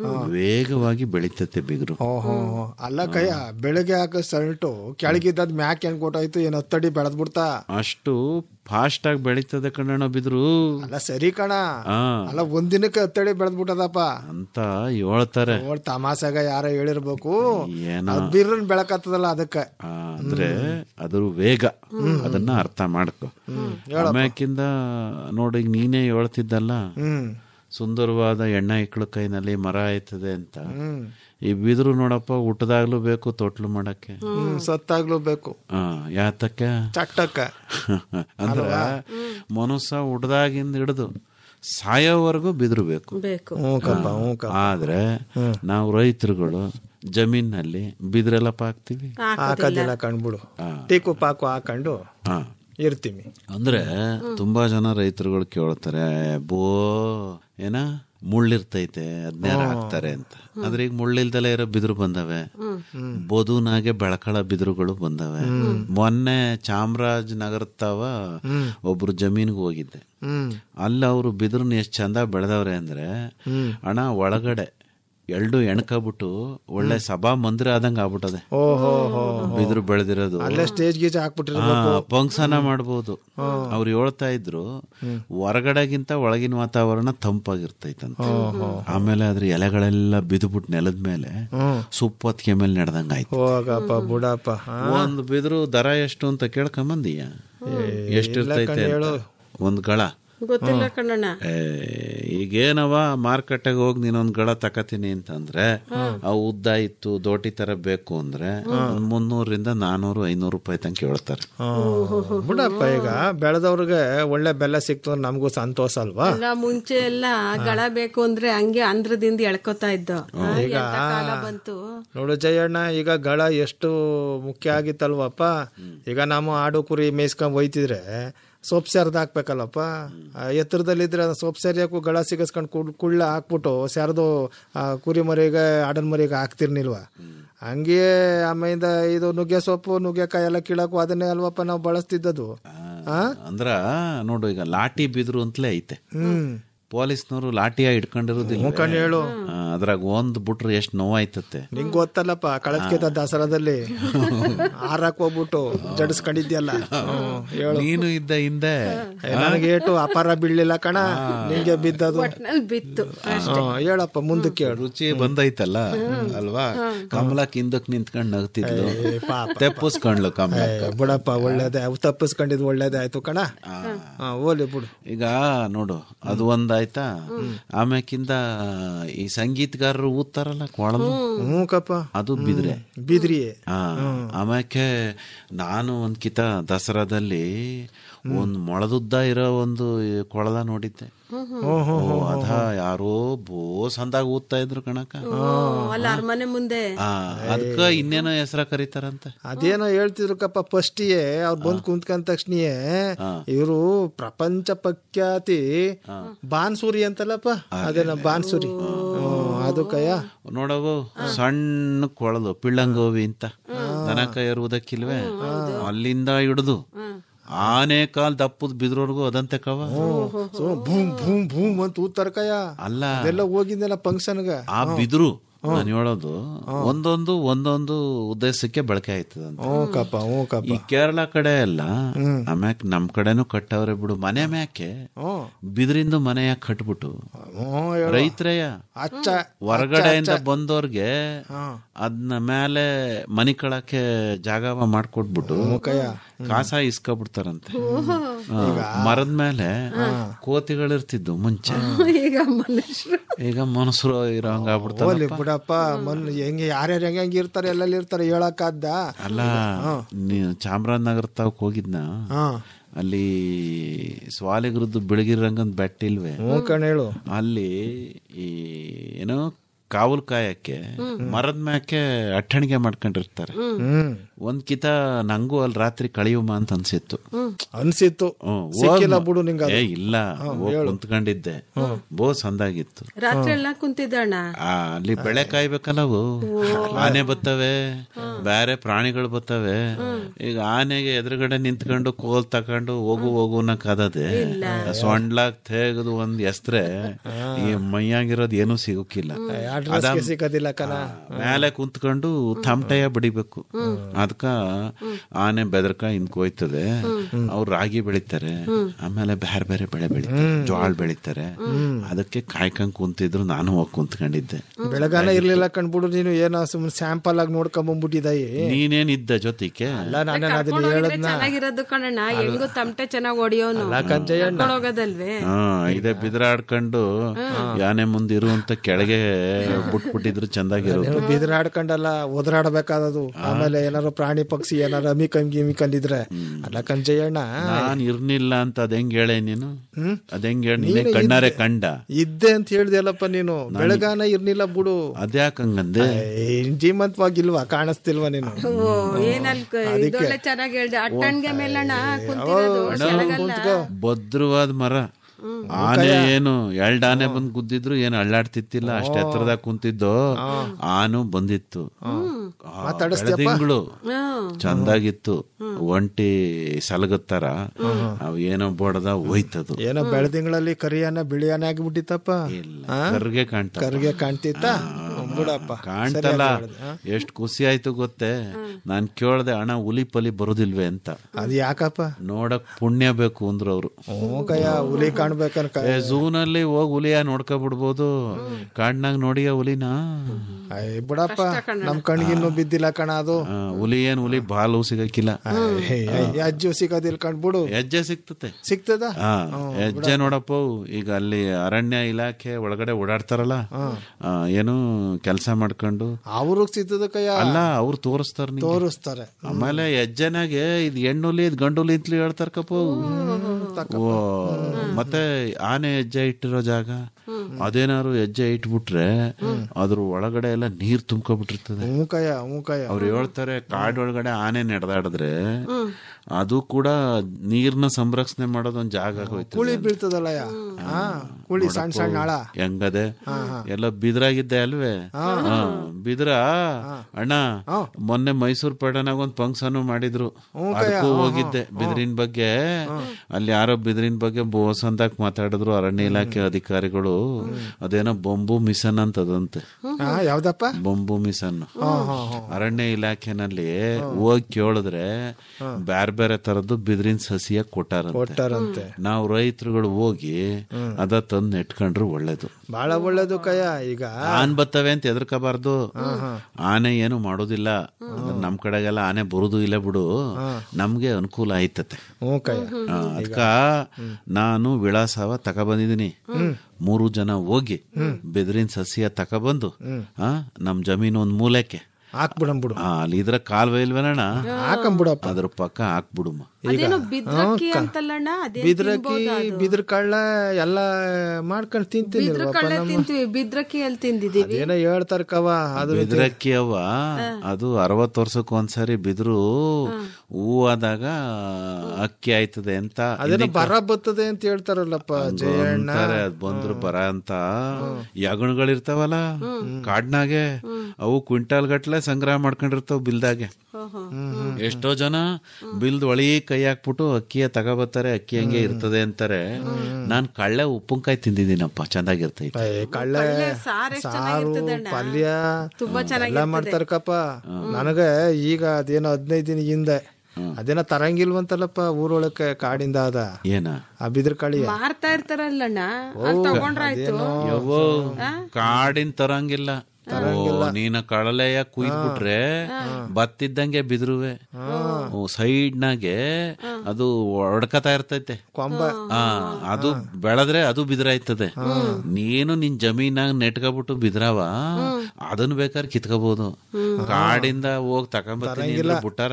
[SPEAKER 8] ವೇಗವಾಗಿ ಬೆಳೀತತೆ ಬಿದಿರು
[SPEAKER 7] ಓಹೋ ಅಲ್ಲ ಕಯ್ಯ ಬೆಳಗ್ಗೆ ಹಾಕೋ ಸರ್ಟು ಕೆಳಗಿದ್ದದ್ ಮ್ಯಾಕ್ ಹೆಂಗ್ ಕೊಟ್ಟೋಯ್ತು ಏನ್ ಹತ್ತಡಿ ಬೆಳೆದ್ ಬಿಡ್ತಾ
[SPEAKER 8] ಅಷ್ಟು ಫಾಸ್ಟ್ ಆಗಿ ಬೆಳೀತದೆ ಕಣ್ಣಣ್ಣ ಬಿದ್ರು
[SPEAKER 7] ಅಲ್ಲ ಸರಿ ಕಣ
[SPEAKER 8] ಆ
[SPEAKER 7] ಅಲ್ಲ ಒಂದಿನಕ್ಕೆ ಹತ್ತಡಿ ಬೆಳೆದ್ ಬಿಟ್ಟದಪ್ಪ
[SPEAKER 8] ಅಂತ ಹೇಳ್ತಾರೆ
[SPEAKER 7] ನೋಡ್ ತಮಾಷೆಗ ಯಾರ ಹೇಳಿರ್ಬೇಕು
[SPEAKER 8] ಏನೋ
[SPEAKER 7] ಅದ್ ಬಿರ್ರನ್ ಬೆಳಕತ್ತದಲ್ಲ ಅದಕ್ಕೆ
[SPEAKER 8] ಆ, ಅಂದ್ರೆ ಅದ್ರ ವೇಗ ಅದನ್ನ ಅರ್ಥ ಮಾಡ್ಕೊ ಆಮ್ಯಾಕಿಂದ ನೋಡಿ ಈಗ ನೀನೇ ಹೇಳ್ತಿದ್ದಲ್ಲ
[SPEAKER 7] ಹ್ಮ್
[SPEAKER 8] ಸುಂದರವಾದ ಎಣ್ಣೆ ಇಕ್ಕಳು ಕೈನಲ್ಲಿ ಮರ ಆಯ್ತದೆ ಅಂತ ಈ ಬಿದ್ರು ನೋಡಪ್ಪ ಹುಟ್ಟದಾಗ್ಲೂ ಬೇಕು ತೊಟ್ಲು ಮಾಡಕ್ಕೆ
[SPEAKER 7] ಹ್ಮ್ ಸತ್ತಾಗ್ಲೂ ಬೇಕು
[SPEAKER 8] ಆ, ಯಾತಕ್ಕೆ
[SPEAKER 7] ಚಟ್ಟಕ್ಕ
[SPEAKER 8] ಅಂದ್ರ ಮನುಷ್ಯ ಹುಟ್ಟದಾಗಿಂದ ಹಿಡಿದು ಸಾಯೋವರೆಗೂ ಬಿದ್ರು ಬೇಕು
[SPEAKER 3] ಬೇಕು
[SPEAKER 7] ಹ್ಞೂ ಕಪ್ಪ ಹ್ಞೂ ಕಪ್ಪ
[SPEAKER 8] ಆದ್ರೆ ನಾವು ರೈತರುಗಳು ಜಮೀನಲ್ಲಿ ಬಿದ್ರೆಲ್ಲ ಪಾಕ್ತಿವಿ
[SPEAKER 7] ಹಾಕೋದಿಲ್ಲ ಕಂಡ್ಬಿಡು ಟೀಕು ಪಾಕು ಹಾಕೊಂಡು
[SPEAKER 8] ಹಾ
[SPEAKER 7] ಇರ್ತೀವಿ
[SPEAKER 8] ಅಂದ್ರೆ ತುಂಬಾ ಜನ ರೈತರುಗಳು ಕೇಳ್ತಾರೆ ಬೋ ಏನ ಮುಳ್ಳಿರ್ತೈತೆ ಅದನ್ನೇ ಹಾಕ್ತಾರೆ ಅಂತ ಆದ್ರೆ ಈಗ ಮುಳ್ಳಿಲ್ದಲೇ ಇರೋ ಬಿದಿರು ಬಂದವೆ ಬದುನಾಗೆ ಬೆಳಕಳ ಬಿದಿರುಗಳು ಬಂದವೆ ಮೊನ್ನೆ ಚಾಮರಾಜನಗರ ತಾವ ಒಬ್ರು ಜಮೀನ್ಗೆ ಹೋಗಿದ್ದೆ
[SPEAKER 7] ಹ್ಮ್
[SPEAKER 8] ಅಲ್ಲಿ ಅವರು ಬಿದಿರನ್ನ ಎಷ್ಟು ಚಂದ ಬೆಳೆದವ್ರೆ ಅಂದ್ರೆ ಅಣ್ಣ ಒಳಗಡೆ ಎರಡು ಎಣ್ಕಬಿಟ್ಟು ಒಳ್ಳೆ ಸಭಾ ಮಂದಿರ ಆದಂಗ ಆಗ್ಬಿಟ್ಟದೆ
[SPEAKER 7] ಓಹೋ ಹೋ
[SPEAKER 8] ಬಿದಿರು ಬೆಳೆದಿರೋದು
[SPEAKER 7] ಅಲ್ಲೇ ಸ್ಟೇಜ್ ಗೀಜ್ ಹಾಕ್ಬಿಟ್ಟಿರ್ಬೇಕು
[SPEAKER 8] ಹಾ, ಫಂಕ್ಷನ ಮಾಡ್ಬೋದು ಅವ್ರು ಹೇಳ್ತಾ ಇದ್ರು ಹೊರಗಡೆಗಿಂತ ಒಳಗಿನ ವಾತಾವರಣ ತಂಪಾಗಿರ್ತೈತಂತ ಆಮೇಲೆ ಅದ್ರ ಎಲೆಗಳೆಲ್ಲ ಬಿದ್ದುಬಿಟ್ಟು ನೆಲದ ಮೇಲೆ ಸುಪ್ಪತ್ತಿಗೆ ಮೇಲೆ ನಡೆದಂಗ ಆಯ್ತು
[SPEAKER 7] ಹೋಗಪ್ಪ ಬುಡಪ್ಪ ಹಾ.
[SPEAKER 8] ಒಂದು ಬಿದಿರು ದರ ಎಷ್ಟು ಅಂತ ಕೇಳ್ಕೊಂಬಂದೀಯ ಎಷ್ಟಿರ್ತೈತೆ ಅಂತ ಒಂದ್ ಗಳ
[SPEAKER 3] ಗೊತ್ತಿಲ್ಲ ಕಣ್ಣಣ್ಣ
[SPEAKER 8] ಏ, ಈಗೇನವ ಮಾರ್ಕೆಟ್ಗೆ ಹೋಗಿ ನೀನೊಂದ್ ಗಳ ತಕತೀನಿ ಅಂತಂದ್ರೆ ಅವು ಉದ್ದ ಇತ್ತು ದೋಟಿ ತರ ಬೇಕು ಅಂದ್ರೆ ಒಂದ್ ಮುನ್ನೂರಿಂದ ನಾನೂರು ಐನೂರು ರೂಪಾಯಿ ತನಕ ಕೇಳ್ತಾರೆ
[SPEAKER 7] ಹ್ಮ್. ಬುಡಪ್ಪ ಈಗ ಬೆಳೆದವ್ರಿಗೆ ಒಳ್ಳೆ ಬೆಲ್ಲ ಸಿಕ್ತು ಅಂದ್ರೆ ನಮಗೂ ಸಂತೋಷ ಅಲ್ವಾ
[SPEAKER 3] ಎಲ್ಲ ಮುಂಚೆ ಎಲ್ಲ ಗಳ ಬೇಕು ಅಂದ್ರೆ ಹಂಗೆ ಆಂಧ್ರದಿಂದ ಎಳ್ಕೊತಾ ಇದ್ದು ಆ, ಎಂತ ಕಾಲ ಬಂತು
[SPEAKER 7] ನೋಡು ಜಯಣ್ಣ ಈಗ ಗಳ ಎಷ್ಟು ಮುಖ್ಯ ಆಗಿತ್ತಲ್ವಪ್ಪ ಈಗ ನಾವು ಆಡು ಕುರಿ ಮೇಯ್ಸ್ಕೊಂಡ್ ಒಯ್ತಿದ್ರೆ ಸೊಪ್ಪು ಸೇರ್ದು ಹಾಕ್ಬೇಕಲ್ಲಪ್ಪ ಆ, ಎತ್ತರದಲ್ಲಿದ್ರೆ ಸೊಪ್ಪು ಸೇರಿಯಾಕು ಗಳ ಸಿಗಸ್ಕೊಂಡು ಕುಳ್ ಕುಳ್ಳ ಹಾಕ್ಬಿಟ್ಟು ಸೇರ್ದು ಆ, ಕುರಿ ಮರಿಗೆ ಆಡನ್ ಮರಿಗೆ ಹಾಕ್ತಿರ್ನಿಲ್ವ ಹಂಗೆ ಆಮೇಲಿಂದ ಇದು ನುಗ್ಗೆ ಸೊಪ್ಪು ನುಗ್ಗೆಕಾಯಿ ಎಲ್ಲ ಕೀಳಕ್ಕೂ ಅದನ್ನೇ ಅಲ್ವಪ್ಪ ನಾವು ಬಳಸ್ತಿದ್ದದು ಆ?
[SPEAKER 8] ಅಂದ್ರ ನೋಡು ಈಗ ಲಾಟಿ ಬಿದ್ರು ಅಂತಲೇ ಐತೆ
[SPEAKER 7] ಹ್ಮ್
[SPEAKER 8] ಪೊಲೀಸ್ನವರು ಲಾಟಿಯ ಇಟ್ಕೊಂಡಿರೋದಿಲ್ಲ
[SPEAKER 7] ಮುಖಂಡ್ ಹೇಳು
[SPEAKER 8] ಆ, ಅದ್ರಾಗ ಒಂದ್ ಬಿಟ್ರೆ ಎಷ್ಟು ನೋವಾಯ್ತತೆ
[SPEAKER 7] ನಿಂಗ್ ಗೊತ್ತಲ್ಲಪ್ಪ ಕಳೆದ್ಕೇತ ದಸರಾದಲ್ಲಿ ಹಾರಕ್ ಹೋಗ್ಬಿಟ್ಟು ಜಡಿಸ್ಕೊಂಡಿದ್ಯಲ್ಲ ಹ್ಮ್, ಹೇಳು
[SPEAKER 8] ನೀನು ಇದ್ದ ಹಿಂದೆ
[SPEAKER 7] ಏ, ನನಗೆ ಏಟು ಅಪಾರ ಬೀಳ್ಲಿಲ್ಲ ಕಣ ನಿಂಗೆ ಬಿದ್ದದು
[SPEAKER 3] ಒಟ್ನಲ್ಲಿ ಬಿತ್ತು
[SPEAKER 7] ಹ್ಮ್, ಹೇಳಪ್ಪ ಮುಂದಕ್ಕೆ ಹೇಳು
[SPEAKER 8] ರುಚಿ ಬಂದೈತಲ್ಲ ಅಲ್ವಾ ಕಮಲಕ್ ಹಿಂದಕ್ ನಿಂತ್ಕೊಂಡ್ ನಗ್ತಿದ್ಲು
[SPEAKER 7] ಪಾಪ.
[SPEAKER 8] ತೆಪ್ಪಸ್ಕೊಂಡ್ಲು ಕಮಲಕ್ಕ
[SPEAKER 7] ಏ, ಬಿಡಪ್ಪ ಒಳ್ಳೇದೇ ಅವು ತಪ್ಪಿಸ್ಕೊಂಡಿದ್ ಒಳ್ಳೇದೇ ಆಯ್ತು ಕಣ ಹಾ, ಹೋಗ್ಲಿ ಬಿಡು
[SPEAKER 8] ಈಗ ನೋಡು ಅದು ಒಂದಾಯ್ತಾ ಆಮ್ಯಾಕಿಂದ ಈ ಸಂಗೀತಗಾರರು ಊದ್ತಾರಲ್ಲ ಕೊಳಲು
[SPEAKER 7] ಹ್ಞೂ ಕಪ್ಪ
[SPEAKER 8] ಅದು ಬಿದ್ರೆ
[SPEAKER 7] ಬಿದ್ರಿ
[SPEAKER 8] ಆ, ಆಮ್ಯಾಕೆ ನಾನು ಒಂದ್ ಕಿತ ದಸರಾದಲ್ಲಿ ಒಂದ್ ಮೊಳದುದ್ದ ಇರೋ ಒಂದು ಕೊಳಲ ನೋಡಿದ್ದೆ ಓ, ಅದ ಯಾರೋ ಬೋ ಸಂದಾಗ ಊದ್ತಾ ಇದ್ರು ಕಣಕ
[SPEAKER 3] ಹ್ಮ್, ಅಲ್ಲ ಅರಮನೆ ಮುಂದೆ
[SPEAKER 8] ಆ ಅದಕ್ಕ ಇನ್ನೇನೋ ಹೆಸರ ಕರೀತಾರಂತೆ
[SPEAKER 7] ಅದೇನೋ ಹೇಳ್ತಿದ್ರು ಕಪ್ಪ ಫಸ್ಟಿಯೇ ಅವ್ರು ಬಂದ್ ಕುಂತ್ಕೊಂಡ ತಕ್ಷಣಿಯೇ ಇವರು ಪ್ರಪಂಚ ಪ್ರಖ್ಯಾತಿ ಬಾನ್ಸೂರಿ ಅಂತಲ್ಲಪ್ಪ ಅದೇನ ಬಾನ್ಸೂರಿ ಹ್ಮ್, ಅದು ಕಯ್ಯ
[SPEAKER 8] ನೋಡವು ಸಣ್ಣ ಕೊಳಲು ಪಿಳ್ಳಂಗೋವಿ ಅಂತ ದನ ಕೈಯರುವುದಕ್ಕಿಲ್ವೇ ಅಲ್ಲಿಂದ ಹಿಡಿದು ಆನೆ ಕಾಲ್ ದಪ್ಪದ ಬಿದ್ರೋರ್ಗು ಅದಂತೆ ಕವ
[SPEAKER 7] ಸೊ ಭೂಮ್ ಭೂಮ್ ಭೂಮ್ ಅಂತ ಊದ್ತಾರ ಕಯ್ಯ
[SPEAKER 8] ಅಲ್ಲ
[SPEAKER 7] ಅದೆಲ್ಲ ಹೋಗಿದ್ದೆಲ್ಲ ಫಂಕ್ಷನ್ಗ
[SPEAKER 8] ಆ ಬಿದ್ರು ನಾನು ಹೇಳೋದು ಒಂದೊಂದು ಒಂದೊಂದು ಉದ್ದೇಶಕ್ಕೆ ಬಳಕೆ ಆಯ್ತದಂತ
[SPEAKER 7] ಹ್ಞೂ ಕಪ್ಪ ಹ್ಞೂ ಕಪ್ಪ
[SPEAKER 8] ಈ ಕೇರಳ ಕಡೆ ಎಲ್ಲ ಆಮ್ಯಾಕ್ ನಮ್ ಕಡೆನೂ ಕಟ್ಟವ್ರೆ ಬಿಡು ಮನೆ ಮ್ಯಾಕೆ
[SPEAKER 7] ಹ್ಞೂ
[SPEAKER 8] ಬಿದ್ರಿಂದ ಮನೆ ಯಾಕೆ ಕಟ್ಬಿಟ್ಟು
[SPEAKER 7] ಹ್ಞೂ ಹೇಳು.
[SPEAKER 8] ರೈತರಯ್ಯ
[SPEAKER 7] ಅಚ್ಚ
[SPEAKER 8] ಹೊರಗಡೆಯಿಂದ ಬಂದವ್ರಿಗೆ ಅದನ್ನ ಮೇಲೆ ಮನಿ ಕಳಕ್ಕೆ ಜಾಗವ ಮಾಡ್ಕೊಟ್ಬಿಟ್ಟು ಕಾಸ ಇಸ್ಕೊಬಿಡ್ತಾರಂತೆ ಮರದ ಮೇಲೆ ಕೋತಿಗಳಿರ್ತಿದ್ದು ಮುಂಚೆ
[SPEAKER 3] ಈಗ ಮನುಷ್ಯರು
[SPEAKER 8] ಈಗ ಮನುಷ್ಯರು ಇರೋ ಹಂಗ
[SPEAKER 7] ಹೋಗ್ಲಿ ಬಿಡಪ್ಪ ಮನ್ ಹೆಂಗೆ ಯಾರ್ಯಾರು ಹೆಂಗೆ ಹೆಂಗೆ ಇರ್ತಾರೆ ಎಲ್ಲೆಲ್ಲಿ ಇರ್ತಾರೆ ಹೇಳಕ್ಕಾದ್ದ
[SPEAKER 8] ಅಲ್ಲ ನೀನು ಚಾಮರಾಜನಗರ ತಾವಕ್ ಹೋಗಿದ್ನ
[SPEAKER 7] ಹಾ
[SPEAKER 8] ಅಲ್ಲಿ ಸ್ವಾಲಿಗರದ್ದು ಬೆಳಗಿರಂಗಂದ್ ಬೆಟ್ಟ ಇಲ್ವೇ
[SPEAKER 7] ಹ್ಞೂ ಕಣ್ ಹೇಳು
[SPEAKER 8] ಅಲ್ಲಿ ಈ ಏನೋ ಕಾವಲ್ ಕಾಯಕ್ಕೆ ಮರದ ಮ್ಯಾಕೆ ಅಟ್ಟಣಿಗೆ ಮಾಡ್ಕೊಂಡಿರ್ತಾರೆ
[SPEAKER 7] ಹ್ಮ್
[SPEAKER 8] ಒಂದ್ ಕಿತ ನಂಗೂ ಅಲ್ಲಿ ರಾತ್ರಿ ಕಳಿಯುಮ ಅಂತ ಅನ್ಸಿತ್ತು
[SPEAKER 7] ಅನ್ಸಿತ್ತು
[SPEAKER 8] ಹ್ಮ್,
[SPEAKER 7] ಸಿಕ್ಕಿಲ್ಲ
[SPEAKER 8] ಹೋಗ್
[SPEAKER 7] ಬಿಡು ನಿಂಗ
[SPEAKER 8] ಏ ಇಲ್ಲ ಹೋಗ್ ಕುಂತ್ಕೊಂಡಿದ್ದೆ ಬೋ ಸಂದಾಗಿತ್ತು
[SPEAKER 3] ರಾತ್ರಿ ಎಲ್ಲ ಕುಂತಿದ್ದಣ್ಣ
[SPEAKER 8] ಆ, ಅಲ್ಲಿ ಬೆಳೆ ಕಾಯ್ಬೇಕಲ್ಲ ಅವು ಆನೆ ಬರ್ತವೆ ಬೇರೆ ಪ್ರಾಣಿಗಳು ಬರ್ತವೆ ಈಗ ಆನೆಗೆ ಎದುರುಗಡೆ ನಿಂತ್ಕೊಂಡು ಕೋಲ್ ತಕೊಂಡು ಹೋಗು ಹೋಗು ಅನ್ನಕ್ಕದದೆ ಸೊಂಡ್ಲಾಗ್ ತೆಗೆದು ಒಂದ್ ಎಸ್ತ್ರೆ ಈ ಮೈಯಾಗಿರೋದ್ ಏನೂ ಸಿಗೋಕಿಲ್ಲ
[SPEAKER 7] ಅಡ್ರೆಸ್ಗೆ ಸಿಗೋದಿಲ್ಲ ಕಣ
[SPEAKER 8] ಮೇಲೆ ಕುಂತ್ಕೊಂಡು ತಮಟೆಯ ಬಡಿಬೇಕು ಅದಕ್ಕ ಆನೆ ಬೆದರ್ಕ ಹಿಂದ್ಕೋಯ್ತದೆ ಅವ್ರು ರಾಗಿ ಬೆಳಿತಾರೆ ಆಮೇಲೆ ಬೇರೆ ಬೇರೆ ಬೆಳೆ ಬೆಳಿತಾರೆ ಜೋಳ ಬೆಳಿತಾರೆ ಅದಕ್ಕೆ ಕಾಯ್ಕೊಂಡ್ ಕುಂತಿದ್ರು ನಾನು ಹೋಗಿ ಕುಂತ್ಕೊಂಡಿದ್ದೆ
[SPEAKER 7] ಬೆಳಗಾನ ಇರ್ಲಿಲ್ಲ ಕಣ್ಬಿಡು ನೀನು ಏನೋ ಸುಮ್ಮನೆ ಸ್ಯಾಂಪಲ್ ಆಗಿ ನೋಡ್ಕೊಂಬಂದ್ಬಿಟ್ಟಿದಾಯಿ
[SPEAKER 8] ನೀನೇನ್ ಇದ್ದ ಜೊತೆಗೆ
[SPEAKER 7] ಅಲ್ಲ ನಾನೇನ್ ಅದನ್ನ
[SPEAKER 3] ಕರ್ಕೊಂಡ್ ಹೋಗಿದ್ರೆ
[SPEAKER 7] ಹೇಳದ್ನ
[SPEAKER 3] ಚೆನ್ನಾಗಿರೋದು ಕಣಣ್ಣ ಹೆಂಗು ತಮಟೆ ಚೆನ್ನಾಗ್ ಹೊಡಿಯೋನು ಕರ್ಕೊಂಡ್ ಹೋಗೋದಲ್ವೇ
[SPEAKER 8] ಹಾ ಇದೇ ಬಿದ್ರಾಡ್ಕೊಂಡು ಯಾನೆ ಮುಂದಿರು ಅಂತ ಕೆಳಗೆ ಬಿಟ್ಬಿಟ್ಟಿದ್ರು ಚಂದಾಗಿರೋದು
[SPEAKER 7] ಬಿದ್ರ ಆಡ್ಕೊಂಡಲ್ಲ ಒದರಾಡಬೇಕಾದದು ಆಮೇಲೆ ಏನಾರು ಪ್ರಾಣಿ ಪಕ್ಷಿ ಏನಾರು ಅಮಿಕಂಗ್ ಗಿಮಿಕಂದಿದ್ರೆ ಅಲ್ಲ ಕಂಜಯ್ಯಣ್ಣ
[SPEAKER 8] ನಾನ್ ಇರ್ನಿಲ್ಲ ಅಂತ ಅದ್ ಹೆಂಗ್ ಹೇಳೆ ನೀನು ಅದ್ ಹೆಂಗ್ ಹೇಳ ನೀನೆ ಕಣ್ಣಾರೆ ಕಂಡ
[SPEAKER 7] ಇದ್ದೆ ಅಂತ ಹೇಳ್ದೆಲ್ಲಪ್ಪ ನೀನು ಬೆಳಗಾನ ಇರ್ನಿಲ್ಲ ಬಿಡು
[SPEAKER 8] ಅದ್ಯಾಕ್ ಹಂಗಂದೆ
[SPEAKER 7] ಏನ್ ಜೀವಂತವಾಗಿಲ್ವಾ ಕಾಣಿಸ್ತಿಲ್ವಾ ನೀನು
[SPEAKER 3] ಓ ಏನಲ್ ಇದೊಳ್ಳೆ ಚೆನ್ನಾಗಿ ಹೇಳ್ದೆ ಅಟ್ಟಣ್ಗೆ ಮೇಲಣ್ಣ ಕುಂತಿರೋದು ಕೆಳಗಲ್ಲ
[SPEAKER 8] ಭದ್ರವಾದ ಮರ ಆನೆ ಏನು ಎರಡ್ ಆನೆ ಬಂದ್ ಗುದ್ದಿದ್ರು ಏನು ಅಳ್ಳಾಡ್ತಿತ್ತಿಲ್ಲ ಅಷ್ಟ್ ಎತ್ತರದಾಗ ಕುಂತಿದ್ದು ಆನು ಬಂದಿತ್ತು ತಿಂಗಳು
[SPEAKER 3] ಹ್ಮ್
[SPEAKER 8] ಚಂದಾಗಿತ್ತು ಒಂಟಿ ಸಲಗತ್ತಾರ ಅವ್ ಏನೋ ಬೋಡದ ಹೋಯ್ತದು
[SPEAKER 7] ಏನೋ ಬೆಳದಿಂಗಳಲ್ಲಿ ಕರಿಯನ್ನ ಬಿಳಿಯನ್ನ ಆಗಿಬಿಟ್ಟಿತ್ತಪ್ಪ
[SPEAKER 8] ಕರ್ಗೆ ಕಾಣ್ತ
[SPEAKER 7] ಕರ್ಗೆ ಕಾಣ್ತಿತ್ತ ಬಿಡಪ್ಪ
[SPEAKER 8] ಕಾಣ್ತಲ್ಲ ಎಷ್ಟ್ ಖುಷಿ ಆಯ್ತು ಗೊತ್ತೇ ನಾನ್ ಕೇಳ್ದೆ ಅಣ್ಣ ಹುಲಿ ಪಲಿ ಬರೋದಿಲ್ವೇ ಅಂತ
[SPEAKER 7] ಅದ್ ಯಾಕಪ್ಪ
[SPEAKER 8] ನೋಡಕ್ ಪುಣ್ಯ ಬೇಕು ಅಂದ್ರು ಅವ್ರು
[SPEAKER 7] ಹ್ಞೂ ಕಯ್ಯ ಹುಲಿ ಕಾಣ್ಬೇಕನ್ಕ
[SPEAKER 8] ಏ ಝೂನಲ್ಲಿ ಹೋಗಿ ಹುಲಿಯ ನೋಡ್ಕೊ ಬಿಡ್ಬೋದು ಕಾಡ್ನಾಗ ನೋಡಿಯ ಹುಲಿನ
[SPEAKER 7] ಅಯ್ಯ ಬಿಡಪ್ಪ ನಮ್ ಕಣ್ಗಿನ್ನೂ ಬಿದ್ದಿಲ್ಲ ಕಣ ಅದು
[SPEAKER 8] ಆ, ಹುಲಿ ಏನ್ ಹುಲಿ ಬಾಲು ಸಿಗಕ್ಕಿಲ್ಲ
[SPEAKER 7] ಅಜ್ಜು ಸಿಗೋದಿಲ್ಲ ಕಣ್ಬಿಡು
[SPEAKER 8] ಹೆಜ್ಜೆ ಸಿಗ್ತತೆ
[SPEAKER 7] ಸಿಗ್ತದ
[SPEAKER 8] ಹಾ ಹೆಜ್ಜೆ ನೋಡಪ್ಪ ಅವು. ಈಗ ಅಲ್ಲಿ ಅರಣ್ಯ ಇಲಾಖೆ ಒಳಗಡೆ ಓಡಾಡ್ತಾರಲ್ಲ ಆ, ಏನು ಕೆಲಸ ಮಾಡ್ಕೊಂಡು
[SPEAKER 7] ಅವ್ರಿಗೆ ಸಿಗ್ತದ ಕಯ್ಯ
[SPEAKER 8] ಅಲ್ಲ ಅವ್ರು ತೋರಿಸ್ತಾರ ನಿಂಗೆ.
[SPEAKER 7] ತೋರಿಸ್ತಾರೆ
[SPEAKER 8] ಆಮೇಲೆ ಹೆಜ್ಜೆನಾಗೆ ಇದು ಹೆಣ್ಣುಲಿ ಇದು ಗಂಡುಲಿ ಅಂತಲೂ ಹೇಳ್ತಾರ ಕಪ್ಪ ಓ ಮತ್ತೆ ಆನೆ ಹೆಜ್ಜೆ ಇಟ್ಟಿರೋ ಜಾಗ ಅದೇನಾದ್ರು ಹೆಜ್ಜೆ ಇಟ್ಬಿಟ್ರೆ ಅದ್ರ ಒಳಗಡೆ ಎಲ್ಲ ನೀರ್ ತುಂಬ್ಕೊಬಿಟ್ಟಿರ್ತದೆ
[SPEAKER 7] ಹ್ಞೂ ಕಯ್ಯ ಹ್ಞೂ ಕಯ್ಯ
[SPEAKER 8] ಅವ್ರು ಹೇಳ್ತಾರೆ ಕಾಡೊಳಗಡೆ ಆನೆ ನಡೆದಾಡಿದ್ರೆ ಅದು ಕೂಡ ನೀರ್ನ ಸಂರಕ್ಷಣೆ ಮಾಡೋದೊಂದ್ ಜಾಗ ಆಗೋಯ್ತು
[SPEAKER 7] ಕುಳಿ ಬೀಳ್ತದಲ್ಲ ಯಾ ಹಾ ಕುಳಿ ಸಣ್ಣ ಸಣ್ಣ ಆಳ
[SPEAKER 8] ಹೆಂಗದೆ ಎಲ್ಲ ಬಿದ್ರಾಗಿದ್ದೆ ಅಲ್ವೇ ಹಾ, ಬಿದ್ರ ಅಣ್ಣ ಮೊನ್ನೆ ಮೈಸೂರ್ ಪೇಟನಾಗ ಒಂದ್ ಫಂಕ್ಷನ್ ಮಾಡಿದ್ರು ಅದಕ್ಕೂ ಹೋಗಿದ್ದೆ ಬಿದ್ರಿನ ಬಗ್ಗೆ ಅಲ್ಲಿ ಯಾರೋ ಬಿದ್ರಿನ ಬಗ್ಗೆ ಬೋಸಂದಾಕ್ ಮಾತಾಡಿದ್ರು ಅರಣ್ಯ ಇಲಾಖೆ ಅಧಿಕಾರಿಗಳು ಅದೇನೋ ಬೊಂಬು ಮಿಷನ್ ಅಂತದಂತೆ
[SPEAKER 7] ಹಾ ಯಾವ್ದಪ್ಪ
[SPEAKER 8] ಬೊಂಬು ಮಿಷನ್ ಅರಣ್ಯ ಇಲಾಖೆನಲ್ಲಿ ಹೋಗಿ ಕೇಳಿದ್ರೆ ಬ್ಯಾರೆ ಬೇರೆ ತರದ್ದು ಬಿದಿರಿನ ಸಸಿಯ ಕೊಟ್ಟಾರಂತೆ
[SPEAKER 7] ಕೊಟ್ಟಾರಂತೆ
[SPEAKER 8] ನಾವು ರೈತರುಗಳು ಹೋಗಿ ಅದ ತಂದು ನೆಟ್ಕೊಂಡ್ರು ಒಳ್ಳೇದು
[SPEAKER 7] ಬಹಳ ಒಳ್ಳೇದು ಕಯ್ಯ ಈಗ
[SPEAKER 8] ಆನ್ ಬರ್ತವೆ ಅಂತ ಎದ್ರಕಬಾರ್ದು ಆನೆ ಏನು ಮಾಡೋದಿಲ್ಲ ನಮ್ ಕಡೆಗೆಲ್ಲ ಆನೆ ಬರುದು ಇಲ್ಲ ಬಿಡು ನಮ್ಗೆ ಅನುಕೂಲ ಆಯ್ತತೆ
[SPEAKER 7] ಹ್ಞೂ ಕಯ್ಯ
[SPEAKER 8] ಆ, ಅದ್ಕ ನಾನು ವಿಳಾಸವ ತಗೊಬಂದಿದೀನಿ ಮೂರು ಜನ ಹೋಗಿ ಬೆದರಿನ ಸಸಿಯ ತಗೊಬಂದು ಆ ನಮ್ ಜಮೀನು ಒಂದ್ ಮೂಲೆಕ್ಕೆ
[SPEAKER 7] ಹಾಕ್ಬಿಡಂ ಬಿಡು
[SPEAKER 8] ಆ, ಅಲ್ಲಿ ಇದ್ರ ಕಾಲ್ವೆ ಇಲ್ವೇನಣ್ಣ
[SPEAKER 7] ಹಾಕಂಬಿಡಪ್ಪ
[SPEAKER 8] ಅದ್ರ ಪಕ್ಕ ಹಾಕ್ಬಿಡುಮ್ಮ
[SPEAKER 3] ಅದೇನೋ ಬಿದ್ರಕ್ಕಿ ಅಂತಲ್ಲಣ್ಣ ಅದೇ
[SPEAKER 7] ಬಿದ್ರಕ್ಕಿ ಬಿದ್ರ ಕಳ್ಳ ಎಲ್ಲ ಮಾಡ್ಕೊಂಡು ತಿಂತೀನಿ
[SPEAKER 3] ಬಿದ್ರ ಕಳ್ಳೆ ತಿಂತೀವಿ ಬಿದ್ರಕ್ಕಿ ಅಲ್ಲಿ ತಿಂದಿದೀವಿ
[SPEAKER 7] ಏನೋ ಹೇಳ್ತಾರ ಕವ ಅದು
[SPEAKER 8] ಬಿದ್ರಕ್ಕಿ ಅವ್ವ ಅದು ಅರವತ್ ವರ್ಷಕ್ಕೆ ಒಂದ್ಸರಿ ಬಿದ್ರು ಹೂ ಆದಾಗ ಅಕ್ಕಿ ಆಯ್ತದೆ ಅಂತ
[SPEAKER 7] ಅದೇನೋ ಬರ ಬರ್ತದೆ ಅಂತ ಹೇಳ್ತಾರಲ್ಲಪ್ಪ ಜಯಣ್ಣ
[SPEAKER 8] ಅಂತಾರೆ ಅದ್ ಬಂದ್ರು ಬರ ಅಂತ ಯಗಣಗಳಿರ್ತಾವಲ್ಲ ಕಾಡ್ನಾಗೆ ಅವು ಕ್ವಿಂಟಾಲ್ ಗಟ್ಲೆ ಸಂಗ್ರಹ ಮಾಡ್ಕೊಂಡಿರ್ತಾವ ಬಿಲ್ದಾಗೆ ಎಷ್ಟೋ ಜನ ಬಿಲ್ದ್ ಒಳಗೆ ಕೈ ಹಾಕ್ಬಿಟ್ಟು ಅಕ್ಕಿಯ ತಗೋಬತ್ತಾರೆ ಅಕ್ಕಿ ಹಂಗೆ ಇರ್ತದೆ ಅಂತಾರೆ ನಾನ್ ಕಳ್ಳೆ ಉಪ್ಪಿನಕಾಯಿ ತಿಂದಿದ್ದೀನಪ್ಪ ಚೆನ್ನಾಗಿರ್ತೈತೆ
[SPEAKER 7] ಏ, ಕಳ್ಳೆ
[SPEAKER 3] ಸಾರ್ ಎಷ್ಟ್
[SPEAKER 7] ಸಾರು
[SPEAKER 3] ಚೆನ್ನಾಗಿರ್ತದಣ್ಣ.
[SPEAKER 7] ಪಲ್ಯ
[SPEAKER 3] ತುಂಬಾ
[SPEAKER 7] ಎಲ್ಲ
[SPEAKER 3] ಚೆನ್ನಾಗಿರ್ತದೆ.
[SPEAKER 7] ಮಾಡ್ತಾರಕಪ್ಪ ನನಗೆ ಈಗ ಅದೇನೋ ಹದಿನೈದು ದಿನ ಹಿಂದೆ ಅದೇನೋ ತರಂಗಿಲ್ವಂತಲ್ಲಪ್ಪ ಊರೊಳಕ್ಕೆ ಕಾಡಿಂದ ಅದ
[SPEAKER 8] ಏನ
[SPEAKER 7] ಆ ಬಿದ್ರ ಕಳಿಯ
[SPEAKER 3] ಮಾರ್ತಾ ಇರ್ತಾರಲ್ಲಣ್ಣ ಅಲ್ಲಿ ತಗೊಂಡ್ರಾಯ್ತು
[SPEAKER 8] ಯವ್ವೋ ಕಾಡಿನ ತರಂಗಿಲ್ಲ ಓ, ನೀನ ಕಳಲೆಯ ಕುಯ್ದ್ಬಿಟ್ರೆ ಬತ್ತಿದ್ದಂಗೆ ಬಿದ್ರುವೆ ಸೈಡ್ನಾಗೆ ಅದು ಒಡ್ಕತಾ ಇರ್ತೈತೆ
[SPEAKER 7] ಕೊಂಬ
[SPEAKER 8] ಆ ಅದು ಬೆಳೆದ್ರೆ ಅದು ಬಿದ್ರಾಯ್ತದೆ ನೀನು ನಿನ್ ಜಮೀನಾಗ ನೆಟ್ಕೊಬಿಟ್ಟು ಬಿದ್ರವ ಅದನ್ನ ಬೇಕಾದ್ರೆ ಕಿತ್ಕೋಬಹುದು ಕಾಡಿಂದ ಹೋಗಿ ತಕೊಂಬತ್ತೀನಿ ಅಂದ್ರೆ ಬಿಟ್ಟಾರ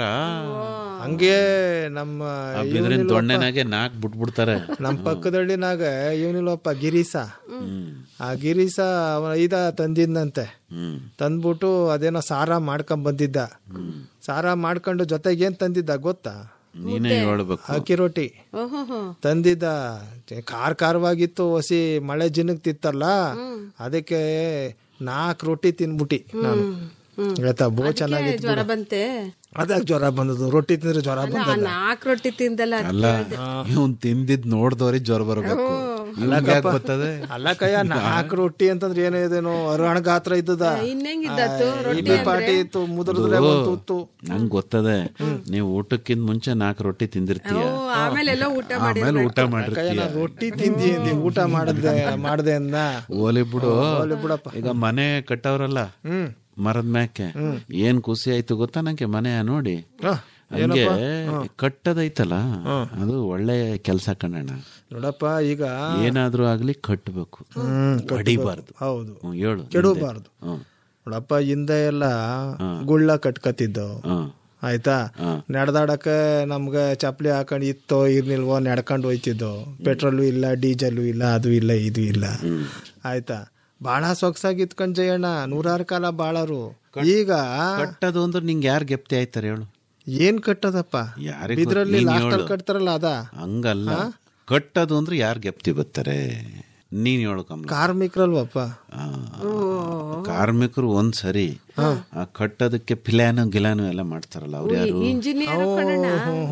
[SPEAKER 7] ಹಂಗೆ ನಮ್ಮ
[SPEAKER 8] ಆ ಬಿದ್ರಿನ ದೊಣ್ಣೆನಾಗೆ ನಾಕ್ ಬಿಟ್ಬಿಡ್ತಾರೆ
[SPEAKER 7] ನಮ್ಮ ಪಕ್ಕದಳ್ಳಿನಾಗ ಇವನಿಲ್ಲಪ್ಪ ಗಿರೀಶ ಆ ಗಿರೀಶ ಅವ ಐದ ತಂದಿದ್ನಂತೆ
[SPEAKER 8] ಹ್ಮ್
[SPEAKER 7] ತಂದ್ಬಿಟ್ಟು ಅದೇನೋ ಸಾರ ಮಾಡ್ಕೊಂಡ್ ಬಂದಿದ್ದ ಸಾರ ಮಾಡ್ಕೊಂಡು ಜೊತೆಗೆ ಏನ್ ತಂದಿದ್ದ ಗೊತ್ತಾ
[SPEAKER 8] ನೀನೇ ಹೇಳ್ಬೇಕು
[SPEAKER 7] ಅಕ್ಕಿ ರೊಟ್ಟಿ
[SPEAKER 3] ಓಹೋ
[SPEAKER 7] ತಂದಿದ್ದ ಖಾರ ಖಾರವಾಗಿತ್ತು ಹೊಸಿ ಮಳೆ ಜಿನಗ್ತಿತ್ತಲ್ಲ ಅದಕ್ಕೆ ನಾಲ್ಕು ರೊಟ್ಟಿ ತಿನ್ಬಿಟ್ಟಿ ನಾನು ಆಯ್ತಾ ಬೋ ಚೆನ್ನಾಗಿತ್ತು
[SPEAKER 3] ಜ್ವರ ಬಂತೆ
[SPEAKER 7] ಅದಾಗ ಜ್ವರ ಬಂದದ್ದು ರೊಟ್ಟಿ ತಿಂದ್ರೆ ಜ್ವರ ಬಂದ
[SPEAKER 3] ನಾಲ್ಕು ರೊಟ್ಟಿ ತಿಂದಲ್ಲ ಅದ್
[SPEAKER 8] ಅಲ್ಲ ಇವನ್ ತಿಂದಿದ್ ನೋಡ್ದವ್ರಿಗೆ ಜ್ವರ ಬರಬೇಕು ಯಾಕೆ ಬರ್ತದೆ
[SPEAKER 7] ಅಲ್ಲ ಕಯ್ಯ ನಾಲ್ಕು ರೊಟ್ಟಿ ಅಂತಂದ್ರೆ ಏನೋ ಇದೇನೋ ಅರಹಣ ಗಾತ್ರ ಇದ್ದದ
[SPEAKER 3] ಇನ್ನೆಂಗಿದ್ದತ್ತು
[SPEAKER 7] ಇಡ್ಲಿ ಪಾಟಿ ಇತ್ತು ಮುದ್ರದ್ರೆ ಒಂದು ತುತ್ತು
[SPEAKER 8] ನಂಗ್ ಗೊತ್ತದೆ ನೀವು ಊಟಕ್ಕಿಂತ ಮುಂಚೆ ನಾಲ್ಕು ರೊಟ್ಟಿ ತಿಂದಿರ್ತೀಯ
[SPEAKER 3] ಓ, ಆಮೇಲೆ ಎಲ್ಲ ಊಟ ಮಾಡಿ
[SPEAKER 8] ಆಮೇಲೆ ಊಟ ಮಾಡಿರ್ತೀಯ
[SPEAKER 7] ರೊಟ್ಟಿ ತಿಂದಿ ಅಂದಿ, ಊಟ ಮಾಡದೆ ಮಾಡ್ದೆ ಅಂದ
[SPEAKER 8] ಓಲಿ ಬಿಡು
[SPEAKER 7] ಬಿಡಪ್ಪ.
[SPEAKER 8] ಈಗ ಮನೆ ಕಟ್ಟವ್ರಲ್ಲ ಮರದ ಮ್ಯಾಕೆ ಏನ್ ಖುಷಿ ಆಯ್ತು ಗೊತ್ತಾ ನಂಗೆ ಮನೆ ನೋಡಿ ಹಂಗೆ ಕಟ್ಟದೈತಲ್ಲ ಅದು ಒಳ್ಳೆ ಕೆಲ್ಸ ಕಣಣ್ಣ
[SPEAKER 7] ನೋಡಪ್ಪ ಈಗ
[SPEAKER 8] ಏನಾದ್ರೂ ಆಗ್ಲಿ ಕಟ್ಟಬೇಕು ಹೊಡಿಬಾರ್ದು
[SPEAKER 7] ಹೌದು
[SPEAKER 8] ಹ್ಮ್, ಹೇಳು
[SPEAKER 7] ಕೆಡಬಾರ್ದು
[SPEAKER 8] ಹ್ಮ್
[SPEAKER 7] ನೋಡಪ್ಪ ಹಿಂದೆ ಎಲ್ಲ ಗುಳ್ಳ ಕಟ್ಕತಿದ್ದವು
[SPEAKER 8] ಹ್ಮ್
[SPEAKER 7] ಆಯ್ತಾ ನಡೆದಾಡಕ್ಕೆ ನಮ್ಗೆ ಚಪ್ಲಿ ಹಾಕೊಂಡು ಇತ್ತೋ ಇರ್ನಿಲ್ವೋ ನಡ್ಕೊಂಡು ಹೋಯ್ತಿದ್ದೋ ಪೆಟ್ರೋಲು ಇಲ್ಲ ಡೀಸೆಲು ಇಲ್ಲ ಅದು ಇಲ್ಲ ಇದು ಇಲ್ಲ ಆಯ್ತಾ ಬಹಳ ಸೊಗಸಾಗಿ ಇತ್ಕೊಂಡ್ ಜಯಣ್ಣ ನೂರಾರು ಕಾಲ ಬಾಳರು ಈಗ
[SPEAKER 8] ಕಟ್ಟದು ಅಂದ್ರೆ ನಿಂಗೆ ಯಾರು ಗೆಪ್ತಿ ಆಯ್ತಾರೆ ಹೇಳು
[SPEAKER 7] ಏನ್ ಕಟ್ಟದಪ್ಪ
[SPEAKER 8] ಯಾರಿಗ್
[SPEAKER 7] ಇದ್ರಲ್ಲಿ
[SPEAKER 8] ಗೊತ್ತು? ನೀನ್
[SPEAKER 7] ಲಾಸ್ಟ್
[SPEAKER 8] ಹೇಳು.
[SPEAKER 7] ಕಟ್ತಾರಲ್ಲ ಅದ
[SPEAKER 8] ಹಂಗಲ್ಲ ಕಟ್ಟದು ಅಂದ್ರೆ ಯಾರು ಗೆಪ್ತಿ ಬರ್ತಾರೆ ನೀನ್ ಹೇಳು ಕಮಲ
[SPEAKER 7] ಕಾರ್ಮಿಕರಲ್ವಪ್ಪ
[SPEAKER 8] ಆ, ಕಾರ್ಮಿಕರು ಒಂದ್ ಸರಿ ಆ ಕಟ್ಟೋದಕ್ಕೆ ಪಿಲಾನು ಗಿಲಾನು ಎಲ್ಲ ಮಾಡ್ತಾರಲ್ಲ ಅವ್ರು ಯಾರು
[SPEAKER 3] ಇಂಜಿನಿಯರ್ ಕಣಣ್ಣ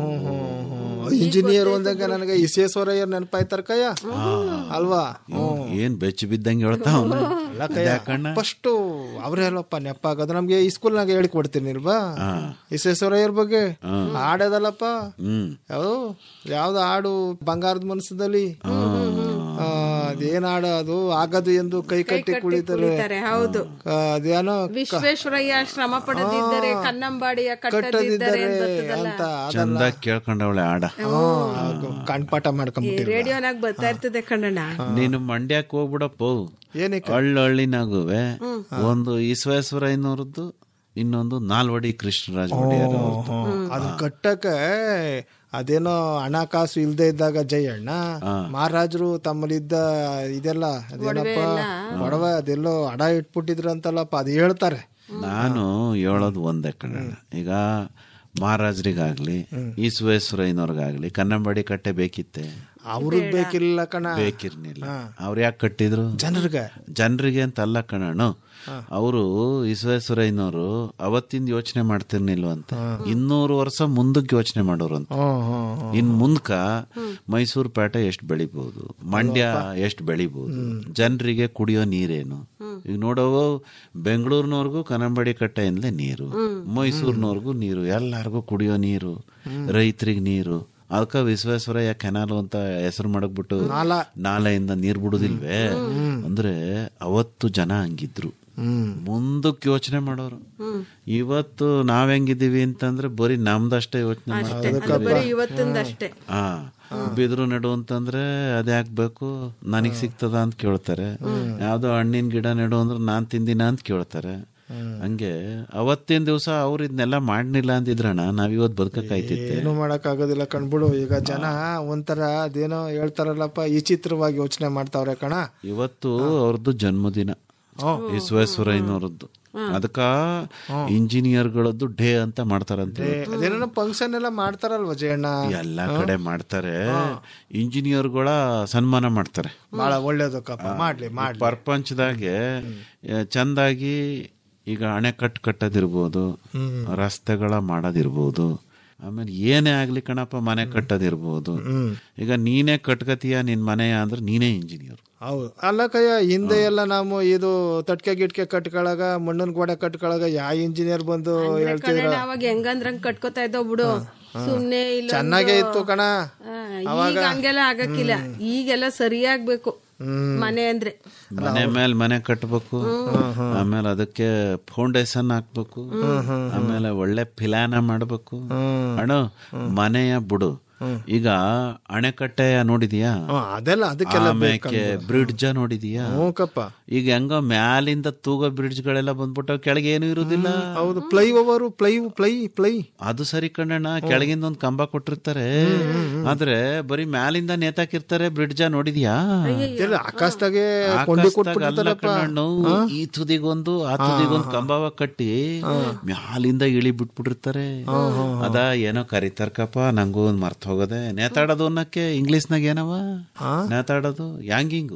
[SPEAKER 7] ಇಂಜಿನಿಯರ್ ಒಂದಾಗ ನನಗೆ ಇಸೇಶ್ವರಯ್ಯರ್ ನೆನಪಾಯ್ತಾರ ಕಯ್ಯ ಅಲ್ವಾ
[SPEAKER 8] ಏನ್ ಬೆಚ್ಚ ಬಿದ್ದಂಗೆ ಹೇಳ್ತಾ ಅವ್ನು. ಯಾಕಣ್ಣ
[SPEAKER 7] ಫಸ್ಟ್ ಅವ್ರೇ ಅಲ್ವಪ್ಪ ನೆಪ ಆಗೋದು ನಮ್ಗೆ ಈ ಸ್ಕೂಲ್ನಾಗ ಹೇಳಿ ಕೊಡ್ತೀನಿ ಇಲ್ವಾ ಇಸೇಶ್ವರಯ್ಯರ್ ಬಗ್ಗೆ ಹಾಡೋದಲ್ಲಪ್ಪ
[SPEAKER 8] ಹ್ಮ್
[SPEAKER 7] ಯಾವ್ದು ಯಾವ್ದು ಹಾಡು ಬಂಗಾರದ ಮನಸ್ಸದಲ್ಲಿ ಆ, ಅದೇನ್ ಹಾಡು ಅದು ಆಗದು ಎಂದು ಕೈ ಕಟ್ಟಿ ಕುಳಿತಾರೆ
[SPEAKER 3] ಕುಳಿತಾರೆ, ಹೌದು
[SPEAKER 7] ಆ, ಅದೇನೋ
[SPEAKER 3] ವಿಶ್ವೇಶ್ವರಯ್ಯ ಶ್ರಮ ಪಡೆದಿದ್ದಾರೆ ಕನ್ನಂಬಾಡಿಯ ಕಟ್ಟದಿದ್ದಾರೆ
[SPEAKER 7] ಕಟ್ಟದಿದ್ದಾರೆ
[SPEAKER 3] ಅಂತ ಬರ್ತದಲ್ಲ.
[SPEAKER 7] ಅಂತ
[SPEAKER 8] ಚಂದ ಕೇಳ್ಕೊಂಡವಳೆ ಆಡ
[SPEAKER 7] ಕಣ್ಪಾಠ ಮಾಡ್ಕೊಂಡ್ಬಿಟ್ಟಿರ
[SPEAKER 3] ರೇಡಿಯೋನಾಗ ಬರ್ತಾ ಇರ್ತದೆ ಕಣ್ಣಣ್ಣ
[SPEAKER 8] ನೀನು ಮಂಡ್ಯಕ್ಕೆ ಹೋಗ್ಬಿಡಪ್ಪ
[SPEAKER 7] ಏನಕ್ಕೆ
[SPEAKER 8] ಹಳ್ಳ ಹಳ್ಳಿನಾಗುವೆ ಒಂದು ಈಶ್ವೇಶ್ವರಯ್ಯನವ್ರದ್ದು ಇನ್ನೊಂದು ನಾಲ್ವಡಿ ಕೃಷ್ಣರಾಜ ಒಡೆಯರ್ ಅವ್ರದ್ದು.
[SPEAKER 7] ಅದು ಕಟ್ಟಕ್ಕೆ ಅದೇನೋ ಹಣಕಾಸು ಇಲ್ದೇ ಇದ್ದಾಗ ಜಯಣ್ಣ ಮಹಾರಾಜರು ತಮ್ಮಲ್ಲಿದ್ದ ಇದೆಲ್ಲ ಅದೇನಪ್ಪ ಒಡವೆ ಅದೆಲ್ಲೋ ಅಡ ಇಟ್ಬಿಟ್ಟಿದ್ರು ಅಂತಲ್ಲಪ್ಪ ಅದು ಹೇಳ್ತಾರೆ
[SPEAKER 8] ನಾನು ಹೇಳೋದು ಒಂದೇ ಕಣ ಈಗ ಮಹಾರಾಜರಿಗಾಗ್ಲಿ ಈಶ್ವೇಶ್ವರಯ್ಯನವ್ರಿಗಾಗ್ಲಿ ಕನ್ನಂಬಾಡಿ ಕಟ್ಟೆ ಬೇಕಿತ್ತೆ
[SPEAKER 7] ಅವ್ರಿಗೆ ಬೇಕಿಲ್ಲ ಕಣ
[SPEAKER 8] ಬೇಕಿರ್ನಿಲ್ಲ ಅವ್ರು ಯಾಕೆ ಕಟ್ಟಿದ್ರು
[SPEAKER 7] ಜನರಿಗೆ
[SPEAKER 8] ಜನರಿಗೆ ಅಂತ ಅಲ್ಲ ಕಣಣ್ಣು ಅವರು ವಿಶ್ವೇಶ್ವರಯ್ಯನವರು ಅವತ್ತಿಂದ ಯೋಚನೆ ಮಾಡ್ತಿರ್ನಿಲ್ವಂತ ಇನ್ನೂರು ವರ್ಷ ಮುಂದಕ್ಕೆ ಯೋಚನೆ ಮಾಡೋರು ಅಂತ ಇನ್ ಮುಂದ್ಕ ಮೈಸೂರು ಪೇಟೆ ಎಷ್ಟು ಬೆಳಿಬಹುದು ಮಂಡ್ಯ ಎಷ್ಟು ಬೆಳಿಬಹುದು ಜನರಿಗೆ ಕುಡಿಯೋ ನೀರೇನು ಈಗ ನೋಡೋವು ಬೆಂಗಳೂರಿನವ್ರಿಗೂ ಕನ್ನಂಬಾಡಿ ಕಟ್ಟೆಯಿಂದಲೇ ನೀರು ಮೈಸೂರಿನವ್ರಿಗೂ ನೀರು ಎಲ್ಲಾರ್ಗೂ ಕುಡಿಯೋ ನೀರು ರೈತರಿಗೆ ನೀರು ಅದಕ್ಕ ವಿಶ್ವೇಶ್ವರಯ್ಯ ಕೆನಾಲ್ ಅಂತ ಹೆಸರು ಮಾಡಕ್ಬಿಟ್ಟು ನಾಲೆಯಿಂದ ನೀರ್ ಬಿಡುದಿಲ್ವೇ ಅಂದ್ರೆ ಅವತ್ತು ಜನ ಹಂಗಿದ್ರು ಮುಂದಕ್ಕೆ ಯೋಚನೆ ಮಾಡೋರು ಇವತ್ತು ನಾವ್ ಹೆಂಗಿದೀವಿ ಅಂತಂದ್ರೆ ಬರೀ ನಮ್ದಷ್ಟೇ ಯೋಚನೆ
[SPEAKER 3] ಅದು ಬರೀ ಇವತ್ತಿಂದಷ್ಟೇ
[SPEAKER 8] ಹಾ ಬಿದ್ರು ನೆಡು ಅಂತಂದ್ರೆ ಅದ್ಯಾಕ್ ಬೇಕು ನನಗ್ ಸಿಗ್ತದ ಅಂತ ಕೇಳ್ತಾರೆ ಯಾವ್ದೋ ಹಣ್ಣಿನ ಗಿಡ ನೆಡು ಅಂದ್ರೆ ನಾನ್ ತಿಂದಿನ ಅಂತ ಕೇಳ್ತಾರೆ ಹಂಗೆ ಅವತ್ತಿನ ದಿವಸ ಅವ್ರು ಇದನ್ನೆಲ್ಲ ಮಾಡ್ನಿಲ್ಲ ಅಂತಿದ್ರಣ್ಣ ನಾವ್ ಇವತ್ ಬದುಕಕ್ಕಾಯ್ತಿತ್ತೆ
[SPEAKER 7] ಏನು ಮಾಡಕ್ ಆಗೋದಿಲ್ಲ ಕಣ್ಬಿಡು ಈಗ ಜನ ಒಂಥರ ಅದೇನೋ ಹೇಳ್ತಾರಲ್ಲಪ್ಪ ವಿಚಿತ್ರವಾಗಿ ಯೋಚನೆ ಮಾಡ್ತಾವ್ರೆ ಕಣ
[SPEAKER 8] ಇವತ್ತು ಅವ್ರದ್ದು ಜನ್ಮದಿನ ವಿಶ್ವೇಶ್ವರಯ್ಯನವ್ರದ್ದು ಅದಕ್ಕ ಇಂಜಿನಿಯರ್ಗಳದ್ದು ಡೇ ಅಂತ ಮಾಡ್ತಾರಂತೆ
[SPEAKER 7] ಅದೇನೋ ಫಂಕ್ಷನ್ ಎಲ್ಲ ಮಾಡ್ತಾರಲ್ವ ಜಯಣ್ಣ
[SPEAKER 8] ಎಲ್ಲಾ ಕಡೆ ಮಾಡ್ತಾರೆ ಇಂಜಿನಿಯರ್ಗಳ ಸನ್ಮಾನ ಮಾಡ್ತಾರೆ
[SPEAKER 7] ಬಹಳ ಒಳ್ಳೇದು ಕಪ್ಪ ಮಾಡ್ಲಿ ಮಾಡ್ಲಿ
[SPEAKER 8] ಪ್ರಪಂಚದಾಗೆ ಆ, ಚಂದಾಗಿ ಈಗ ಅಣೆಕಟ್ಟು ಕಟ್ಟೋದಿರ್ಬೋದು ರಸ್ತೆಗಳ ಮಾಡೋದಿರ್ಬೋದು ಆಮೇಲೆ ಏನೇ ಆಗ್ಲಿ ಕಣಪ್ಪ ಮನೆ ಕಟ್ಟೋದಿರ್ಬೋದು ಈಗ ನೀನೇ ಕಟ್ಕತೀಯ ನಿನ್ ಮನೆಯ ಅಂದ್ರೆ ನೀನೇ ಇಂಜಿನಿಯರ್
[SPEAKER 7] ಹೌದು ಅಲ್ಲ ಕಯ್ಯ ಹಿಂದೆ ಎಲ್ಲ ನಾವು ಇದು ತಟ್ಕೆ ಗಿಟ್ಕೆ ಕಟ್ಕೊಳಗ ಮಣ್ಣನ್ ಗೋಡೆ ಕಟ್ಕೊಳಗ ಯಾವ ಇಂಜಿನಿಯರ್ ಬಂದು ಹೇಳ್ತಿದ್ರ
[SPEAKER 3] ಕಣಣ್ಣ ಅವಾಗ ಹೆಂಗಂದ್ರಂಗ್ ಕಟ್ಕೋತಾ ಇದ್ದವ್ ಬಿಡು ಸುಮ್ನೆ ಇಲ್ಲ
[SPEAKER 7] ಚೆನ್ನಾಗೇ ಇತ್ತು ಕಣ
[SPEAKER 3] ಈಗ ಹಂಗೆಲ್ಲ ಆಗಕ್ಕಿಲ್ಲ ಈಗೆಲ್ಲ ಸರಿಯಾಗ್ಬೇಕು ಮನೆ ಅಂದ್ರೆ
[SPEAKER 8] ಮನೆ ಮೇಲೆ ಮನೆ ಕಟ್ಟಬೇಕು ಆಮೇಲೆ ಅದಕ್ಕೆ ಫೌಂಡೇಶನ್ ಹಾಕ್ಬೇಕು ಆಮೇಲೆ ಒಳ್ಳೆ ಪಿಲಾನ ಮಾಡ್ಬೇಕು ಅಣ್ಣ ಮನೆಯ ಬುಡು ಈಗ ಅಣೆಕಟ್ಟೆ ನೋಡಿದೀಯಾ
[SPEAKER 7] ಹ್ಮ್, ಅದೆಲ್ಲ ಅದಕ್ಕೆಲ್ಲ
[SPEAKER 8] ಆಮೇಲೆ ಬ್ರಿಡ್ಜ್ ನೋಡಿದೀಯಾ
[SPEAKER 7] ಹ್ಞೂಕಪ್ಪ
[SPEAKER 8] ಈಗ ಹೆಂಗ ಮ್ಯಾಲಿಂದ ತೂಗೋ ಬ್ರಿಡ್ಜ್ ಗಳೆಲ್ಲ ಬಂದ್ಬಿಟ್ಟು ಕೆಳಗೆ ಏನು ಇರುದಿಲ್ಲ
[SPEAKER 7] ಹೌದು flyover fly fly fly
[SPEAKER 8] ಅದು ಸರಿ ಕಣ್ಣಣ್ಣ ಕೆಳಗಿಂದ ಒಂದ್ ಕಂಬ ಕೊಟ್ಟಿರ್ತಾರೆ ಆದ್ರೆ ಬರೀ ಮ್ಯಾಲಿಂದ ನೇತಾಕಿರ್ತಾರೆ ಬ್ರಿಡ್ಜ ನೋಡಿದ್ಯಾ
[SPEAKER 7] ಎಲ್ಲ ಆಕಾಶದಾಗೆ ಕೊಂಡಿ
[SPEAKER 8] ಆಕಾಶ್ದಾಗ ಅಲ್ಲ
[SPEAKER 7] ಕೊಟ್ಬಿಟ್ಟಿರ್ತಾರಪ್ಪ
[SPEAKER 8] ಕಣ್ಣಣ್ಣು, ಈ ತುದಿಗೊಂದು ಆ ತುದಿಗೊಂದು ಕಂಬವ ಕಟ್ಟಿ ಮ್ಯಾಲಿಂದ ಇಳಿ ಬಿಟ್ಬಿಟ್ಟಿರ್ತಾರೆ ಅದ ಏನೋ ಕರಿತಾರಕಪ್ಪ ನಂಗೂ ಒಂದ್ ಮರ್ತ ಹೋಗದೆ ನೇತಾಡೋದು ಅನ್ನಕ್ಕೆ ಇಂಗ್ಲಿಷ್ನಾಗ ಏನವ ನೇತಾಡೋದು ಯಾಂಗಿಂಗು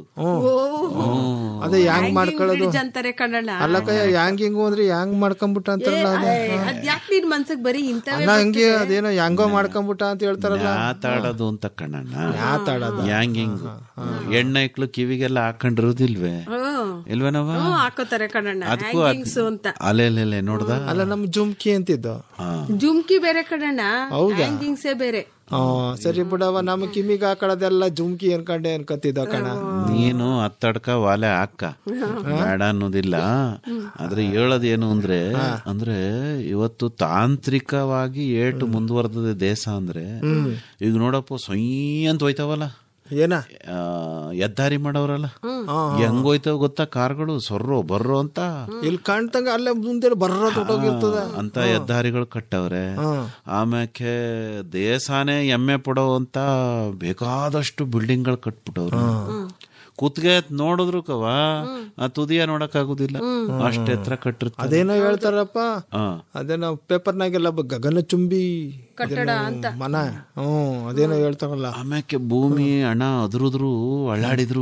[SPEAKER 7] ಅದೇ ಹ್ಯಾಂಗ್ ಮಾಡ್ಕೊಳ್ಳೋದು
[SPEAKER 3] ಬ್ರಿಡ್ಜ್ ಅಂತಾರೆ ಕಣಣ್ಣ
[SPEAKER 7] ಅಲ್ಲ ಕಯ್ಯ ಹ್ಯಾಂಗಿಂಗು ಅಂದ್ರೆ ಹ್ಯಾಂಗ್ ಮಾಡ್ಕೊಂಬಿಟ್ಟ ಅಂತಾರಲ್ಲ ಅದು
[SPEAKER 3] ಅದ್ಯಾಕ್ ನಿನ್ ಮನ್ಸಿಗೆ ಬರೀ ಇಂಥವೇ
[SPEAKER 7] ಅಲ್ಲ ಹಂಗೆ ಅದೇನೋ ಹೆಂಗೋ ಮಾಡ್ಕೊಂಬಿಟ್ಟ ಅಂತ ಹೇಳ್ತಾರಲ್ಲ
[SPEAKER 8] ನೇತಾಡೋದು ಅಂತ ಕಣ್ಣಣ್ಣ
[SPEAKER 7] ಮಾತಾಡೋದು
[SPEAKER 8] ಯಾಂಗಿಂಗ್ ಹೆಣ್ಣೈಕ್ಳು ಕಿವಿಗೆಲ್ಲ ಹಾಕೊಂಡಿರೋದಿಲ್ವೇ
[SPEAKER 3] ಹ್ಮ್
[SPEAKER 8] ಇಲ್ವೇನವ
[SPEAKER 3] ಹ್ಮ್, ಹಾಕೋತಾರೆ ಕಣಣ್ಣ
[SPEAKER 8] ಅದಕ್ಕೂ
[SPEAKER 3] ಹ್ಯಾಂಗಿಂಗ್ಸ್ ಅಂತ
[SPEAKER 8] ಅಲೆಲೆಲೆ ನೋಡ್ದ
[SPEAKER 7] ಅಲ್ಲ ನಮ್ ಜುಮ್ಕಿ ಅಂತಿದ್ದು
[SPEAKER 3] ಜುಮ್ಕಿ ಬೇರೆ ಕಣಣ್ಣ ಹ್ಯಾಂಗಿಂಗ್ಸೇ ಬೇರೆ
[SPEAKER 7] ಆ, ಸರಿ ಬಿಡವ ನಮ್ ಕಿಮಿಗ್ ಹಾಕೊಳ್ಳೋದೆಲ್ಲ ಜುಮ್ಕಿ ಅನ್ಕೊಂಡೆ ಅನ್ಕತ್ತಿದ್ದ ಕಣ
[SPEAKER 8] ನೀನು ಹತ್ತಡ್ಕ ವಾಲೆ ಹಾಕ ಬೇಡ ಅನ್ನೋದಿಲ್ಲ ಆದ್ರೆ ಹೇಳೋದೇನು ಅಂದ್ರೆ ಅಂದ್ರೆ ಇವತ್ತು ತಾಂತ್ರಿಕವಾಗಿ ಏಟು ಮುಂದುವರೆದ ದೇಶ ಅಂದ್ರೆ ಈಗ ನೋಡಪ್ಪ ಸೊಯ್ ಅಂತ ಹೋಯ್ತಾವಲ್ಲ
[SPEAKER 7] ಏನ
[SPEAKER 8] ಆ, ಹೆದ್ದಾರಿ ಮಾಡವ್ರಲ್ಲ ಹೆಂಗ್ ಹೋಯ್ತಾವ ಗೊತ್ತಾ ಕಾರ್ಗಳು ಸೊರ್ರೋ ಬರ್ರೋ ಅಂತ
[SPEAKER 7] ಇಲ್ಲಿ ಕಾಣ್ತಂಗ ಅಲ್ಲೇ ಮುಂದೆ ಬರ್ರ ತೊಟ್ಟೋಗಿರ್ತದ
[SPEAKER 8] ಅಂತ ಹೆದ್ದಾರಿಗಳು ಕಟ್ಟವ್ರೆ ಆಮ್ಯಾಕೆ ದೇಶಾನೇ ಎಮ್ಮೆ ಪಡೋ ಅಂತ ಬೇಕಾದಷ್ಟು ಬಿಲ್ಡಿಂಗ್ಗಳು ಕಟ್ಬಿಟ್ಟವ್ರು ಕುತ್ಗೆ ನೋಡಿದ್ರು ಕವ ಆ ತುದಿಯ ನೋಡಕ್ ಆಗುದಿಲ್ಲ ಅಷ್ಟ್ ಎತ್ತರ ಕಟ್ಟಿರ್ತಾರೆ
[SPEAKER 7] ಅದೇನೋ ಹೇಳ್ತಾರಪ್ಪ
[SPEAKER 8] ಹಾ.
[SPEAKER 7] ಅದೇನೋ ಪೇಪರ್ನಾಗೆಲ್ಲ ಬ- ಗಗನ ಚುಂಬಿ
[SPEAKER 3] ಕಟ್ಟಡ ಅಂತ
[SPEAKER 7] ಮನ ಹ್ಮ್ ಅದೇನೋ ಹೇಳ್ತಾರಲ್ಲ
[SPEAKER 8] ಆಮ್ಯಾಕೆ ಭೂಮಿ ಹಣ ಅದ್ರುದ್ರು ಅಳ್ಳಾಡಿದ್ರು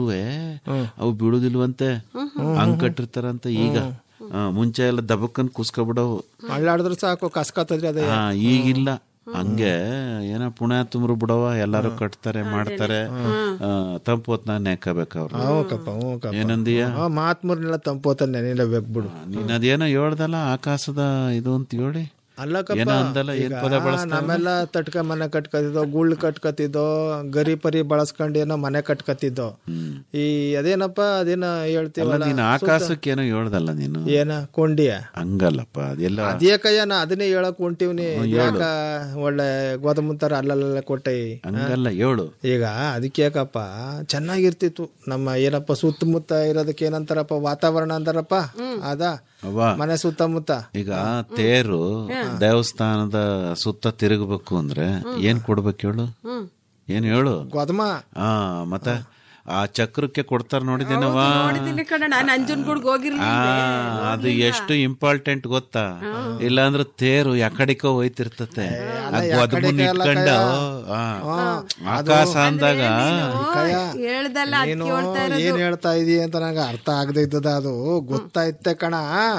[SPEAKER 8] ಅವು ಬೀಳುದಿಲ್ವಂತೆ ಹಂಗ್ ಕಟ್ಟಿರ್ತಾರಂತ ಈಗ ಆ, ಮುಂಚೆ ಎಲ್ಲ ದಬಕ್ಕನ್ ಕುಸ್ಕೊಬಿಡವು
[SPEAKER 7] ಅಳ್ಳಾಡಿದ್ರೆ ಸಾಕು ಕಸ್ಕತ್ತದ್ರಿ ಅದೇ
[SPEAKER 8] ಹಾ ಈಗಿಲ್ಲ ಹಂಗೆ ಏನ ಪುಣ್ಯ ತುಂಬ್ರು ಬಿಡವ ಎಲ್ಲಾರು ಕಟ್ತಾರೆ ಮಾಡ್ತಾರೆ ಆ, ತಂಪು ಹೊತ್ನ ನೆಕ್ಕಬೇಕು ಅವ್ರು
[SPEAKER 7] ಹ್ಞೂ ಕಪ್ಪ ಹ್ಞೂ ಕಪ್ಪ
[SPEAKER 8] ಏನಂದೀಯ
[SPEAKER 7] ಆ ಮಾತ್ಮೂರ್ನೆಲ್ಲ ತಂಪೋತ ನೆನೆಲೇಬೇಕು ಬಿಡು
[SPEAKER 8] ನೀನ್ ಅದೇನೋ ಹೇಳ್ದಲ್ಲ ಆಕಾಶದ ಇದು ಅಂತ ಹೇಳಿ
[SPEAKER 7] ಅಲ್ಲ ಕಪ್ಪ
[SPEAKER 8] ಏನೋ ಅಂದಲ್ಲ ಏನ್
[SPEAKER 7] ಈಗ
[SPEAKER 8] ಪದ ಬಳಸ್ತಾ
[SPEAKER 7] ನಮ್ಮೆಲ್ಲ ತಟ್ಕ ಮನೆ ಕಟ್ಕತಿದ್ದೋ ಗುಳ್ಳು ಕಟ್ಕತಿದ್ದೋ ಗರಿ ಪರಿ ಬಳಸ್ಕೊಂಡು ಏನೋ ಮನೆ ಕಟ್ಕತಿದ್ದೋ ಈ ಅದೇನಪ್ಪ ಅದೇನೋ
[SPEAKER 8] ಅಲ್ಲ
[SPEAKER 7] ಹೇಳ್ತೀವಲ್ಲ
[SPEAKER 8] ನೀನ್ ಆಕಾಶಕ್ಕೆ ಏನೋ ಹೇಳ್ದಲ್ಲ ನೀನು
[SPEAKER 7] ಏನ ಕೊಂಡಿಯ
[SPEAKER 8] ಹಂಗಲ್ಲಪ್ಪ ಅದೆಲ್ಲ
[SPEAKER 7] ಅದೇ ಕಯ್ಯ ನಾ ಅದನ್ನೇ ಹೇಳಕ್ ಹೊಂಟಿವ್ನಿ ಯಾಕ ಒಳ್ಳೆ ಗೋದಮುಂತಾರ ಅಲ್ಲಲ್ಲ ಕೊಟ್ಟೆ
[SPEAKER 8] ಹಂಗಲ್ಲ ಹೇಳು
[SPEAKER 7] ಈಗ ಅದಕ್ಕೆ ಯಾಕಪ್ಪ ಚೆನ್ನಾಗಿರ್ತಿತ್ತು ನಮ್ಮ ಏನಪ್ಪ ಸುತ್ತಮುತ್ತ ಇರೋದಕ್ಕೆ ಏನಂತಾರಪ್ಪ ವಾತಾವರಣ ಅಂತಾರಪ್ಪ ಅದ
[SPEAKER 8] ಅವ್ವ
[SPEAKER 7] ಮನೆ ಸುತ್ತಮುತ್ತ
[SPEAKER 8] ಈಗ ತೇರು ದೇವಸ್ಥಾನದ ಸುತ್ತ ತಿರುಗಬೇಕು ಅಂದ್ರೆ ಏನ್ ಕೊಡ್ಬೇಕು ಹೇಳು ಏನ್ ಹೇಳು
[SPEAKER 7] ಗೋದಮ
[SPEAKER 8] ಆ ಮತ್ತೆ ಆ ಚಕ್ರಕ್ಕೆ ಕೊಡ್ತಾರ ನೋಡಿದೇನವ
[SPEAKER 3] ನೋಡಿದ್ದೀನಿ ಕಣ ನಾನು ನಂಜನಗೂಡ್ಗೆ ಹೋಗಿರ್ಲಿಲ್ಲ
[SPEAKER 8] ಆ ಅದು ಎಷ್ಟು ಇಂಪಾರ್ಟೆಂಟ್ ಗೊತ್ತಾ ಇಲ್ಲಾಂದ್ರೆ ತೇರು ಯಾಕಡಿಕೋ ಹೋಯ್ತಿರ್ತತೆ ಆ ಗೊದ್ಮುನ್ ಇಟ್ಕೊಂಡ ಆ, ಆಕಾಶ ಅಂದಾಗ
[SPEAKER 3] ಹೇಳ್ದಲ್ಲ ಅದ್
[SPEAKER 7] ನೀನು
[SPEAKER 3] ಕೇಳ್ತಾ ಇರೋದು
[SPEAKER 7] ಏನ್ ಹೇಳ್ತಾ ಇದೀಯ ಅಂತ ನಂಗೆ ಅರ್ಥ ಆಗದೆ ಇದ್ದದ ಅದು ಗೊತ್ತಾಯ್ತೆ ಕಣ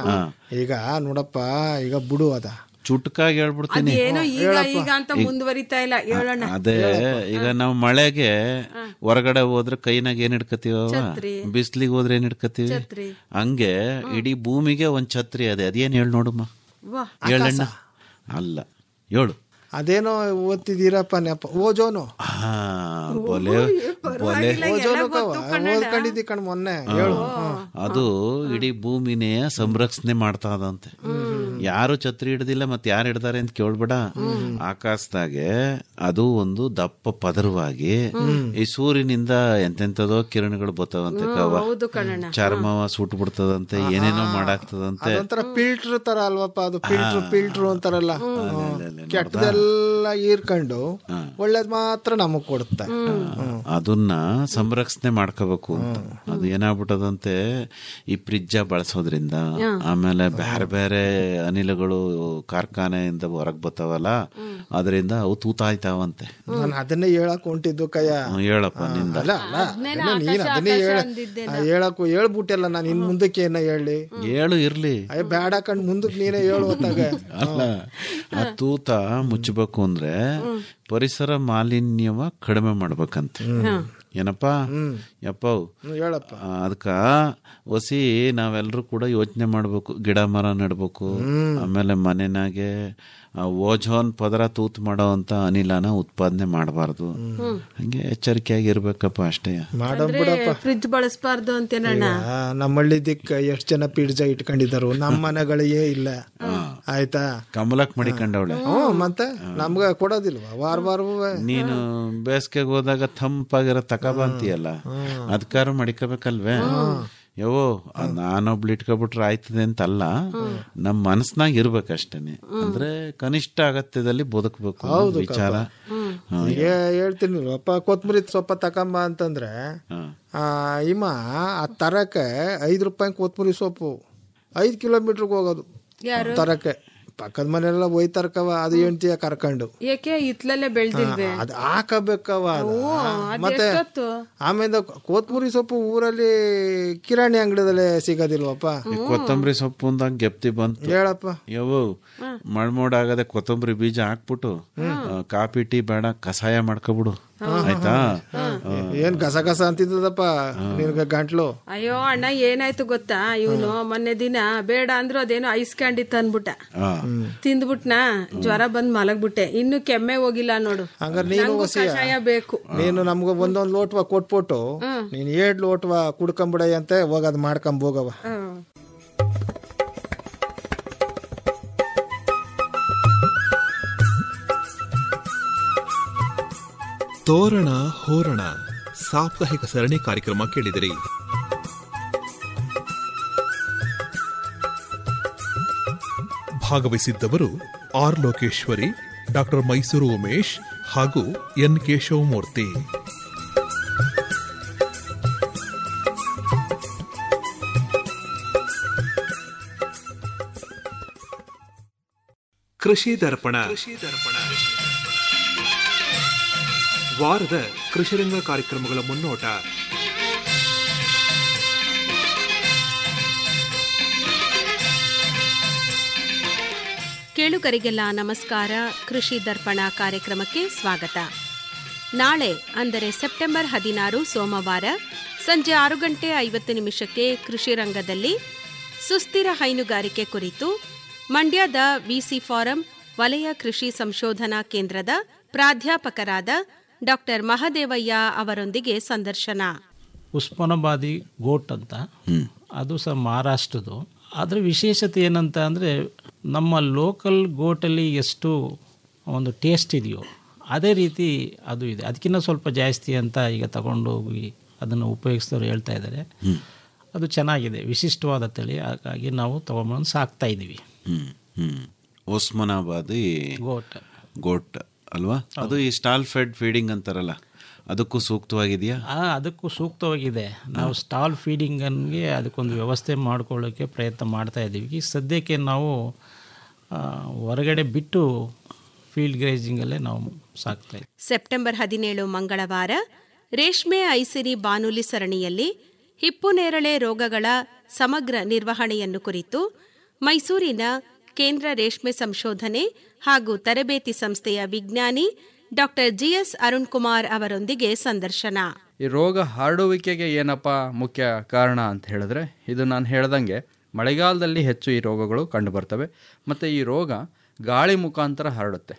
[SPEAKER 7] ಈಗ ನೋಡಪ್ಪ ಈಗ ಬಿಡು ಅದ
[SPEAKER 8] ಚುಟ್ಕಾಗಿ ಹೇಳ್ಬಿಡ್ತೀನಿ
[SPEAKER 3] ಏನೋ ಈಗ ಈಗ ಅಂತ ಮುಂದುವರಿತಾ ಇಲ್ಲ ಹೇಳೋಣ
[SPEAKER 8] ಅದೇ ಈಗ ನಾವು ಮಳೆಗೆ ಹೊರಗಡೆ ಹೋದ್ರೆ ಕೈನಾಗ ಏನ್ ಹಿಡ್ಕತೀವ ಬಿಸ್ಲಿಗೆ ಹೋದ್ರೆ ಏನ್ ಹಿಡ್ಕತೀವಿ
[SPEAKER 3] ಛತ್ರಿ.
[SPEAKER 8] ಹಂಗೆ ಇಡೀ ಭೂಮಿಗೆ ಒಂದ್ ಛತ್ರಿ ಅದೇ ಅದೇನ್ ಹೇಳು ನೋಡಮ್ಮ
[SPEAKER 3] ವಾ
[SPEAKER 8] ಹೇಳಣ್ಣ ಅಲ್ಲ ಹೇಳು
[SPEAKER 7] ಅದೇನೋ ಓದ್ತಿದ್ದೀರಪ್ಪ ನೆಪ ಓಜೋನು
[SPEAKER 8] ಹಾ ಬೊಲೆ ಬೊಲೆ
[SPEAKER 7] ಓಜೋನು ಓದ್ಕೊಂಡಿದ್ದಿ ಕಣ್ ಮೊನ್ನೆ ಹೇಳು
[SPEAKER 8] ಅದು ಇಡೀ ಭೂಮಿನೇ ಸಂರಕ್ಷಣೆ ಮಾಡ್ತಾ ಅದಂತೆ ಯಾರು ಛತ್ರಿ ಹಿಡ್ದಿಲ್ಲ ಮತ್ತೆ ಯಾರು ಹಿಡ್ದಾರೆ ಅಂತ ಕೇಳ್ಬೇಡ ಆಕಾಶದಾಗೆ ಅದು ಒಂದು ದಪ್ಪ ಪದರವಾಗಿ ಈ ಸೂರ್ಯನಿಂದ ಎಂತೆಂತದೋ ಕಿರಣಗಳು ಬರ್ತಾವಂತೆ ಕವ
[SPEAKER 3] ಹೌದು ಕಣಣ್ಣ
[SPEAKER 8] ಚರ್ಮವ ಸುಟ್ ಬಿಡ್ತದಂತೆ ಏನೇನೋ ಮಾಡಾಕ್ತದಂತೆ
[SPEAKER 7] ಅದೊಂಥರ ಫಿಲ್ಟರ್ ತರ ಅಲ್ವಪ್ಪ ಅದು ಫಿಲ್ಟರ್ ಫಿಲ್ಟರ್ ಅಂತಾರಲ್ಲ ಕೆಟ್ಟದೆಲ್ಲ ಹೀರ್ಕೊಂಡು ಒಳ್ಳೇದ್ ಮಾತ್ರ ನಮಗ್ ಕೊಡುತ್ತೆ
[SPEAKER 8] ಅದನ್ನ ಸಂರಕ್ಷಣೆ ಮಾಡ್ಕೋಬೇಕು ಅಂತ ಅದು ಏನಾಗ್ಬಿಟ್ಟದಂತೆ ಈ ಫ್ರಿಜ್ಜ ಬಳಸೋದ್ರಿಂದ ಆಮೇಲೆ ಬೇರೆ ಬೇರೆ ಅನಿಲಗಳು ಕಾರ್ಖಾನೆಯಿಂದ ಹೊರಗ್ ಬರ್ತಾವಲ್ಲ ಅದರಿಂದ ಅವು ತೂತಾಯ್ತಾವಂತೆ
[SPEAKER 7] ನಾನು ಅದನ್ನೇ ಹೇಳಕ್ ಹೊಂಟಿದ್ದು ಕಯ್ಯ
[SPEAKER 8] ಹ್ಮ್, ಹೇಳಪ್ಪ ನಿಂದ
[SPEAKER 7] ಅಲ್ಲ ಅಲ್ಲ ಅದನ್ನೇ ನೀನ್ ಅದನ್ನೇ ಹೇಳ ಹೇಳಕ್ ಹೇಳ್ಬಿಟ್ಟಲ್ಲ ನಾನು ಇನ್ ಮುಂದಕ್ಕೆ ಏನ ಹೇಳಿ
[SPEAKER 8] ಹೇಳು ಇರ್ಲಿ
[SPEAKER 7] ಅಯ್ಯ ಬೇಡ ಕಂಡ್ ಮುಂದಕ್ಕೆ ನೀನೇ ಹೇಳು ಹೊತ್ತಾಗ
[SPEAKER 8] ಅಲ್ಲ ಆ ತೂತ ಮುಚ್ಚಬೇಕು ಅಂದ್ರೆ ಪರಿಸರ ಮಾಲಿನ್ಯವ ಕಡಿಮೆ ಮಾಡ್ಬೇಕಂತೆ ಏನಪ್ಪಾ ಯಪ್ಪ
[SPEAKER 7] ಹೇಳಪ್ಪ
[SPEAKER 8] ಅದಕ್ಕ ಒಸಿ ನಾವೆಲ್ಲರೂ ಕೂಡ ಯೋಚನೆ ಮಾಡ್ಬೇಕು ಗಿಡ ಮರ ನೆಡ್ಬೇಕು ಆಮೇಲೆ ಮನೆನಾಗೆ ಆ ಓಝೋನ್ ಪದರ ತೂತ್ ಮಾಡೋ ಅಂತ ಅನಿಲನ ಉತ್ಪಾದನೆ ಮಾಡಬಾರ್ದು ಹಂಗೆ ಎಚ್ಚರಿಕೆಯಾಗಿ ಇರ್ಬೇಕಪ್ಪ ಅಷ್ಟೇ
[SPEAKER 7] ಮಾಡೋ
[SPEAKER 3] ಅಂದ್ರೆ ಫ್ರಿಜ್ ಬಳಸಬಾರ್ದು ಅಂತೇನಣ್ಣ
[SPEAKER 7] ನಮ್ಮ ಹಳ್ಳಿ ದಿಕ್ಕ ಎಷ್ಟ್ ಜನ ಪಿಡ್ಜ ಇಟ್ಕೊಂಡಿದ್ದಾರು ನಮ್ಮ ಮನೆಗಳಿಗೆ ಇಲ್ಲ ಆಯ್ತಾ
[SPEAKER 8] ಕಮಲಕ್ ಮಡಿಕೊಂಡವಳೆ
[SPEAKER 7] ಹ್ಞೂ ಮತ್ತೆ ನಮ್ಗೆ ಕೊಡೋದಿಲ್ವಾ ವಾರ ವಾರವೂ
[SPEAKER 8] ನೀನು ಬೇಸಿಗೆಗೆ ಹೋದಾಗ ತಂಪಾಗಿರೋ ತಕಬ ಅಂತೀಯಲ್ಲ ಅದ್ಕಾರ ಮಡಿಕೋಬೇಕಲ್ವೇ ಯವ್ವೋ ಅದ್ ನಾನೊಬ್ಳು ಇಟ್ಕೊಬಿಟ್ರೆ ಆಯ್ತದೆ ಅಂತಲ್ಲ ನಮ್ ಮನಸ್ನಾಗ ಇರ್ಬೇಕಷ್ಟೇನೆ ಅಂದ್ರೆ ಕನಿಷ್ಠ ಅಗತ್ಯದಲ್ಲಿ ಬದುಕಬೇಕು ಅನ್ನೋ ವಿಚಾರ ಹಾ,
[SPEAKER 7] ಈಗ ಹೇಳ್ತೀನಿ ಅಪ್ಪ ಕೊತ್ತಂಬರಿ ಸೊಪ್ಪ ತಕೊಂಬ ಅಂತಂದ್ರೆ
[SPEAKER 8] ಹಾ.
[SPEAKER 7] ಆ, ಇಮ್ಮ ಆ ತರಕ್ಕೆ ಐದು ರೂಪಾಯಿ ಕೊತ್ತಂಬರಿ ಸೊಪ್ಪು ಐದು ಕಿಲೋಮೀಟ್ರಿಗೆ ಹೋಗೋದು ತರಕ್ಕೆ ಪಕ್ಕದ ಮನೆಯೆಲ್ಲ ಒಯ್ತರ್ಕವ ಅದು ಹೆಂಡ್ತಿಯ ಕರ್ಕೊಂಡು
[SPEAKER 3] ಏಕೆ ಇತ್ಲಲ್ಲೇ ಬೆಳ್ದಿಲ್ವೇ
[SPEAKER 7] ಅದು ಹಾಕಬೇಕವ ಅದು.
[SPEAKER 3] ಅದ್
[SPEAKER 7] ಮತ್ತೆ
[SPEAKER 3] ಎಷ್ಟೊತ್ತು?
[SPEAKER 7] ಆಮೇಲೆ ಕೊತ್ತಂಬರಿ ಸೊಪ್ಪು ಊರಲ್ಲಿ ಕಿರಾಣಿ ಅಂಗಡಿದಲ್ಲೇ ಸಿಗೋದಿಲ್ವಪ್ಪ
[SPEAKER 8] ಈ ಕೊತ್ತಂಬರಿ ಸೊಪ್ಪು ಅಂದಾಗ ಗೆಪ್ತಿ ಬಂತು
[SPEAKER 7] ಹೇಳಪ್ಪ
[SPEAKER 8] ಯವ್ವ ಮಳ್ಮೋಡ್ ಆಗದೆ ಕೊತ್ತಂಬರಿ ಬೀಜ ಹಾಕ್ಬಿಟ್ಟು ಆ, ಕಾಫಿ ಟೀ ಬೇಡ ಕಷಾಯ ಮಾಡ್ಕೊಬಿಡು ಆಯ್ತಾ
[SPEAKER 7] ಏನ್ ಗಸ ಗಸ ಅಂತಿದ್ದದಪ್ಪ ನಿನ್ಗೆ ಗಂಟ್ಲು
[SPEAKER 3] ಅಯ್ಯೋ ಅಣ್ಣ ಏನಾಯ್ತು ಗೊತ್ತಾ ಇವನು ಮೊನ್ನೆ ದಿನ ಬೇಡ ಅಂದ್ರು ಅದೇನೋ ಐಸ್ ಕ್ಯಾಂಡಿ ತಂದ್ಬಿಟ್ಟ
[SPEAKER 8] ಆ,
[SPEAKER 3] ತಿಂದ್ಬಿಟ್ನಾ ಜ್ವರ ಬಂದ್ ಮಲಗ್ಬಿಟ್ಟೆ ಇನ್ನು ಕೆಮ್ಮೆ ಹೋಗಿಲ್ಲ ನೋಡು
[SPEAKER 7] ಹಂಗಾರೆ ನೀನು
[SPEAKER 3] ನಂಗೂ
[SPEAKER 7] ಹೊಸಿಯ
[SPEAKER 3] ಕಷಾಯ ಬೇಕು
[SPEAKER 7] ನೀನು ನಮ್ಗೆ ಒಂದೊಂದ್ ಲೋಟ್ವ ಕೊಟ್ಬಿಟ್ಟು ನೀನ್ ಏಡ್ ಲೋಟ್ವ ಕುಡ್ಕೊಂಬಿಡೈ ಅಂತ ಹೋಗದ್ ಮಾಡ್ಕೊಂಡ್ ಹೋಗವ
[SPEAKER 3] ಹ್ಮ್.
[SPEAKER 6] ತೋರಣ ಹೋರಣ ಸಾಪ್ತಾಹಿಕ ಸರಣಿ ಕಾರ್ಯಕ್ರಮ ಕೇಳಿದಿರಿ ಭಾಗವಹಿಸಿದ್ದವರು ಆರ್ ಲೋಕೇಶ್ವರಿ ಡಾಕ್ಟರ್ ಮೈಸೂರು ಉಮೇಶ್ ಹಾಗೂ ಎನ್ ಕೇಶವಮೂರ್ತಿ ಕೃಷಿ ದರ್ಪಣ ಕೃಷಿ ದರ್ಪಣ ವಾರದ ಕೃಷಿರಂಗ ಕಾರ್ಯಕ್ರಮಗಳ ಮುನ್ನೋಟ
[SPEAKER 3] ಕೇಳುಗರಿಗೆಲ್ಲ ನಮಸ್ಕಾರ ಕೃಷಿ ದರ್ಪಣ ಕಾರ್ಯಕ್ರಮಕ್ಕೆ ಸ್ವಾಗತ ನಾಳೆ ಅಂದರೆ ಸೆಪ್ಟೆಂಬರ್ ಹದಿನಾರು ಸೋಮವಾರ ಸಂಜೆ ಆರು ಗಂಟೆ ಐವತ್ತು ನಿಮಿಷಕ್ಕೆ ಕೃಷಿ ರಂಗದಲ್ಲಿ ಸುಸ್ಥಿರ ಹೈನುಗಾರಿಕೆ ಕುರಿತು ಮಂಡ್ಯದ ವಿಸಿ ಫಾರಂ ವಲಯ ಕೃಷಿ ಸಂಶೋಧನಾ ಕೇಂದ್ರದ ಪ್ರಾಧ್ಯಾಪಕರಾದ ಡಾಕ್ಟರ್ ಮಹದೇವಯ್ಯ ಅವರೊಂದಿಗೆ ಸಂದರ್ಶನ
[SPEAKER 4] ಉಸ್ಮಾನಾಬಾದಿ ಗೋಟ್ ಅಂತ ಅದು ಸಹ ಮಹಾರಾಷ್ಟ್ರದ್ದು ಅದರ ವಿಶೇಷತೆ ಏನಂತ ಅಂದರೆ ನಮ್ಮ ಲೋಕಲ್ ಗೋಟಲ್ಲಿ ಎಷ್ಟು ಒಂದು ಟೇಸ್ಟ್ ಇದೆಯೋ ಅದೇ ರೀತಿ ಅದು ಇದೆ ಅದಕ್ಕಿಂತ ಸ್ವಲ್ಪ ಜಾಸ್ತಿ ಅಂತ ಈಗ ತಗೊಂಡು ಹೋಗಿ ಅದನ್ನು ಉಪಯೋಗಿಸಿದವರು ಹೇಳ್ತಾ ಇದ್ದಾರೆ ಅದು ಚೆನ್ನಾಗಿದೆ ವಿಶಿಷ್ಟವಾದ ತಳಿ ಹಾಗಾಗಿ ನಾವು ತಗೊಂಬಂದು ಸಾಕ್ತಾ ಇದ್ದೀವಿ
[SPEAKER 8] ಹ್ಮ್ ಹ್ಮ್ ಒಸ್ಮಾನಾಬಾದಿ
[SPEAKER 4] ಗೋಟ್
[SPEAKER 8] ಗೋಟ್ ಅಲ್ವಾ ಅದು ಈ ಸ್ಟಾಲ್ ಫೆಡ್ ಫೀಡಿಂಗ್ ಅಂತಾರಲ್ಲ ಅದಕ್ಕೂ ಸೂಕ್ತವಾಗಿದೆಯಾ
[SPEAKER 4] ಆ, ಅದಕ್ಕೂ ಸೂಕ್ತವಾಗಿದೆ ನಾವು ಸ್ಟಾಲ್ ಫೀಡಿಂಗನ್ಗೆ ಅದಕ್ಕೊಂದು ವ್ಯವಸ್ಥೆ ಮಾಡ್ಕೊಳ್ಳೋಕ್ಕೆ ಪ್ರಯತ್ನ ಮಾಡ್ತಾ ಇದ್ದೀವಿ ಈಗ ಸದ್ಯಕ್ಕೆ ನಾವು ಆ, ಹೊರಗಡೆ ಬಿಟ್ಟು ಫೀಲ್ಡ್ ಗ್ರೇಜಿಂಗಲ್ಲೇ ನಾವು ಸಾಕ್ತಾ ಇದ್ದೀವಿ
[SPEAKER 3] ಸೆಪ್ಟೆಂಬರ್ ಹದಿನೇಳು ಮಂಗಳವಾರ ರೇಷ್ಮೆ ಐಸಿರಿ ಬಾನುಲಿ ಸರಣಿಯಲ್ಲಿ ಹಿಪ್ಪುನೇರಳೆ ರೋಗಗಳ ಸಮಗ್ರ ನಿರ್ವಹಣೆಯನ್ನು ಕುರಿತು ಮೈಸೂರಿನ ಕೇಂದ್ರ ರೇಷ್ಮೆ ಸಂಶೋಧನೆ ಹಾಗೂ ತರಬೇತಿ ಸಂಸ್ಥೆಯ ವಿಜ್ಞಾನಿ ಡಾಕ್ಟರ್ ಜಿಎಸ್ ಅರುಣ್ ಕುಮಾರ್ ಅವರೊಂದಿಗೆ ಸಂದರ್ಶನ
[SPEAKER 9] ಈ ರೋಗ ಹರಡುವಿಕೆಗೆ ಏನಪ್ಪ ಮುಖ್ಯ ಕಾರಣ ಅಂತ ಹೇಳಿದ್ರೆ ಇದು ನಾನು ಹೇಳ್ದಂಗೆ ಮಳೆಗಾಲದಲ್ಲಿ ಹೆಚ್ಚು ಈ ರೋಗಗಳು ಕಂಡುಬರ್ತವೆ ಮತ್ತು ಈ ರೋಗ ಗಾಳಿ ಮುಖಾಂತರ ಹರಡುತ್ತೆ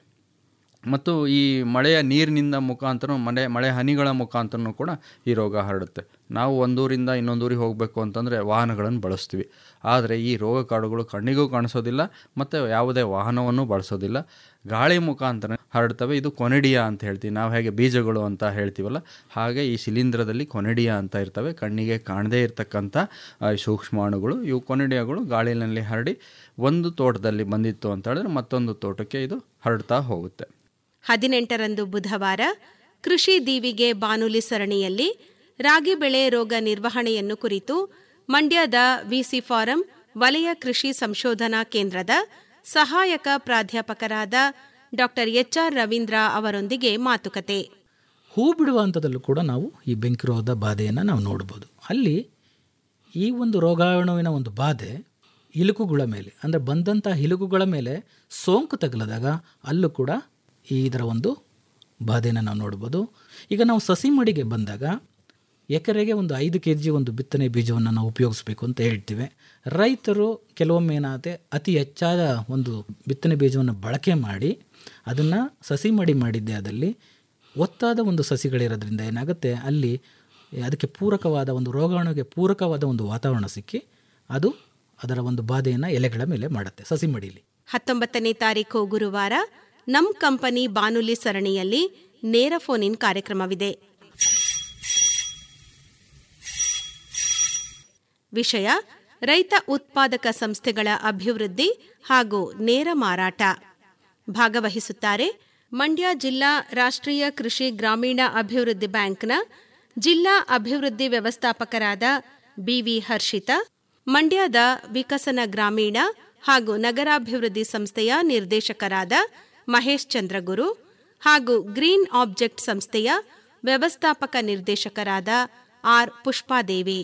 [SPEAKER 9] ಮತ್ತು ಈ ಮಳೆಯ ನೀರಿನಿಂದ ಮುಖಾಂತರ ಮಳೆ ಮಳೆ ಹನಿಗಳ ಮುಖಾಂತರನೂ ಕೂಡ ಈ ರೋಗ ಹರಡುತ್ತೆ ನಾವು ಒಂದೂರಿಂದ ಇನ್ನೊಂದೂರಿಗೆ ಹೋಗಬೇಕು ಅಂತಂದರೆ ವಾಹನಗಳನ್ನು ಬಳಸ್ತೀವಿ ಆದರೆ ಈ ರೋಗ ಕಾಡುಗಳು ಕಣ್ಣಿಗೂ ಕಾಣಿಸೋದಿಲ್ಲ ಮತ್ತು ಯಾವುದೇ ವಾಹನವನ್ನು ಬಳಸೋದಿಲ್ಲ ಗಾಳಿ ಮುಖಾಂತರ ಹರಡ್ತವೆ ಇದು ಕೊನೆಡಿಯಾ ಅಂತ ಹೇಳ್ತೀವಿ ನಾವು ಹೇಗೆ ಬೀಜಗಳು ಅಂತ ಹೇಳ್ತೀವಲ್ಲ ಹಾಗೆ ಈ ಶಿಲೀಂಧ್ರದಲ್ಲಿ ಕೊನೆಡಿಯಾ ಅಂತ ಇರ್ತವೆ ಕಣ್ಣಿಗೆ ಕಾಣದೇ ಇರತಕ್ಕಂಥ ಆ, ಸೂಕ್ಷ್ಮಾಣುಗಳು ಇವು ಕೊನೆಡಿಯಾಗಳು ಗಾಳಿನಲ್ಲಿ ಹರಡಿ ಒಂದು ತೋಟದಲ್ಲಿ ಬಂದಿತ್ತು ಅಂತ ಹೇಳಿದ್ರೆ ಮತ್ತೊಂದು ತೋಟಕ್ಕೆ ಇದು ಹರಡ್ತಾ ಹೋಗುತ್ತೆ
[SPEAKER 3] ಹದಿನೆಂಟರಂದು ಬುಧವಾರ ಕೃಷಿ ದೀವಿಗೆ ಬಾನುಲಿ ಸರಣಿಯಲ್ಲಿ ರಾಗಿ ಬೆಳೆ ರೋಗ ನಿರ್ವಹಣೆಯನ್ನು ಕುರಿತು ಮಂಡ್ಯದ ವಿಸಿ ಫಾರಂ ವಲಯ ಕೃಷಿ ಸಂಶೋಧನಾ ಕೇಂದ್ರದ ಸಹಾಯಕ ಪ್ರಾಧ್ಯಾಪಕರಾದ ಡಾಕ್ಟರ್ ಎಚ್ಆರ್ ರವೀಂದ್ರ ಅವರೊಂದಿಗೆ ಮಾತುಕತೆ
[SPEAKER 10] ಹೂ ಬಿಡುವ ಹಂತದಲ್ಲೂ ಕೂಡ ನಾವು ಈ ಬೆಂಕಿ ರೋಗದ ಬಾಧೆಯನ್ನು ನಾವು ನೋಡ್ಬೋದು ಅಲ್ಲಿ ಈ ಒಂದು ರೋಗಾಣುವಿನ ಒಂದು ಬಾಧೆ ಇಲುಕುಗಳ ಮೇಲೆ ಅಂದರೆ ಬಂದಂಥ ಇಲುಕುಗಳ ಮೇಲೆ ಸೋಂಕು ತಗಲಿದಾಗ ಅಲ್ಲೂ ಕೂಡ ಈ ಇದರ ಒಂದು ಬಾಧೆಯನ್ನು ನಾವು ನೋಡ್ಬೋದು ಈಗ ನಾವು ಸಸಿ ಮಡಿಗೆ ಬಂದಾಗ ಎಕರೆಗೆ ಒಂದು ಐದು ಕೆ ಜಿ ಒಂದು ಬಿತ್ತನೆ ಬೀಜವನ್ನು ನಾವು ಉಪಯೋಗಿಸ್ಬೇಕು ಅಂತ ಹೇಳ್ತೀವಿ ರೈತರು ಕೆಲವೊಮ್ಮೆ ಏನಾಗುತ್ತೆ ಅತಿ ಹೆಚ್ಚಾದ ಒಂದು ಬಿತ್ತನೆ ಬೀಜವನ್ನು ಬಳಕೆ ಮಾಡಿ ಅದನ್ನು ಸಸಿ ಮಡಿ ಮಾಡಿದ್ದೆ ಅದಲ್ಲಿ ಒತ್ತಾದ ಒಂದು ಸಸಿಗಳಿರೋದ್ರಿಂದ ಏನಾಗುತ್ತೆ ಅಲ್ಲಿ ಅದಕ್ಕೆ ಪೂರಕವಾದ ಒಂದು ರೋಗಾಣುವಿಗೆ ಪೂರಕವಾದ ಒಂದು ವಾತಾವರಣ ಸಿಕ್ಕಿ ಅದು ಅದರ ಒಂದು ಬಾಧೆಯನ್ನು ಎಲೆಗಳ ಮೇಲೆ ಮಾಡುತ್ತೆ ಸಸಿ ಮಡಿಲಿ
[SPEAKER 3] ಹತ್ತೊಂಬತ್ತನೇ ತಾರೀಕು ಗುರುವಾರ ನಮ್ ಕಂಪನಿ ಬಾನುಲಿ ಸರಣಿಯಲ್ಲಿ ನೇರ ಫೋನ್ ಇನ್ ಕಾರ್ಯಕ್ರಮವಿದೆ ವಿಷಯ ರೈತ ಉತ್ಪಾದಕ ಸಂಸ್ಥೆಗಳ ಅಭಿವೃದ್ಧಿ ಹಾಗೂ ನೇರ ಮಾರಾಟ ಭಾಗವಹಿಸುತ್ತಾರೆ ಮಂಡ್ಯ ಜಿಲ್ಲಾ ರಾಷ್ಟ್ರೀಯ ಕೃಷಿ ಗ್ರಾಮೀಣ ಅಭಿವೃದ್ಧಿ ಬ್ಯಾಂಕ್ನ ಜಿಲ್ಲಾ ಅಭಿವೃದ್ಧಿ ವ್ಯವಸ್ಥಾಪಕರಾದ ಬಿವಿ ಹರ್ಷಿತಾ ಮಂಡ್ಯದ ವಿಕಸನ ಗ್ರಾಮೀಣ ಹಾಗೂ ನಗರಾಭಿವೃದ್ಧಿ ಸಂಸ್ಥೆಯ ನಿರ್ದೇಶಕರಾದ ಮಹೇಶ್ ಚಂದ್ರಗುರು ಹಾಗೂ ಗ್ರೀನ್ ಆಬ್ಜೆಕ್ಟ್ ಸಂಸ್ಥೆಯ ವ್ಯವಸ್ಥಾಪಕ ನಿರ್ದೇಶಕರಾದ ಆರ್ ಪುಷ್ಪಾದೇವಿ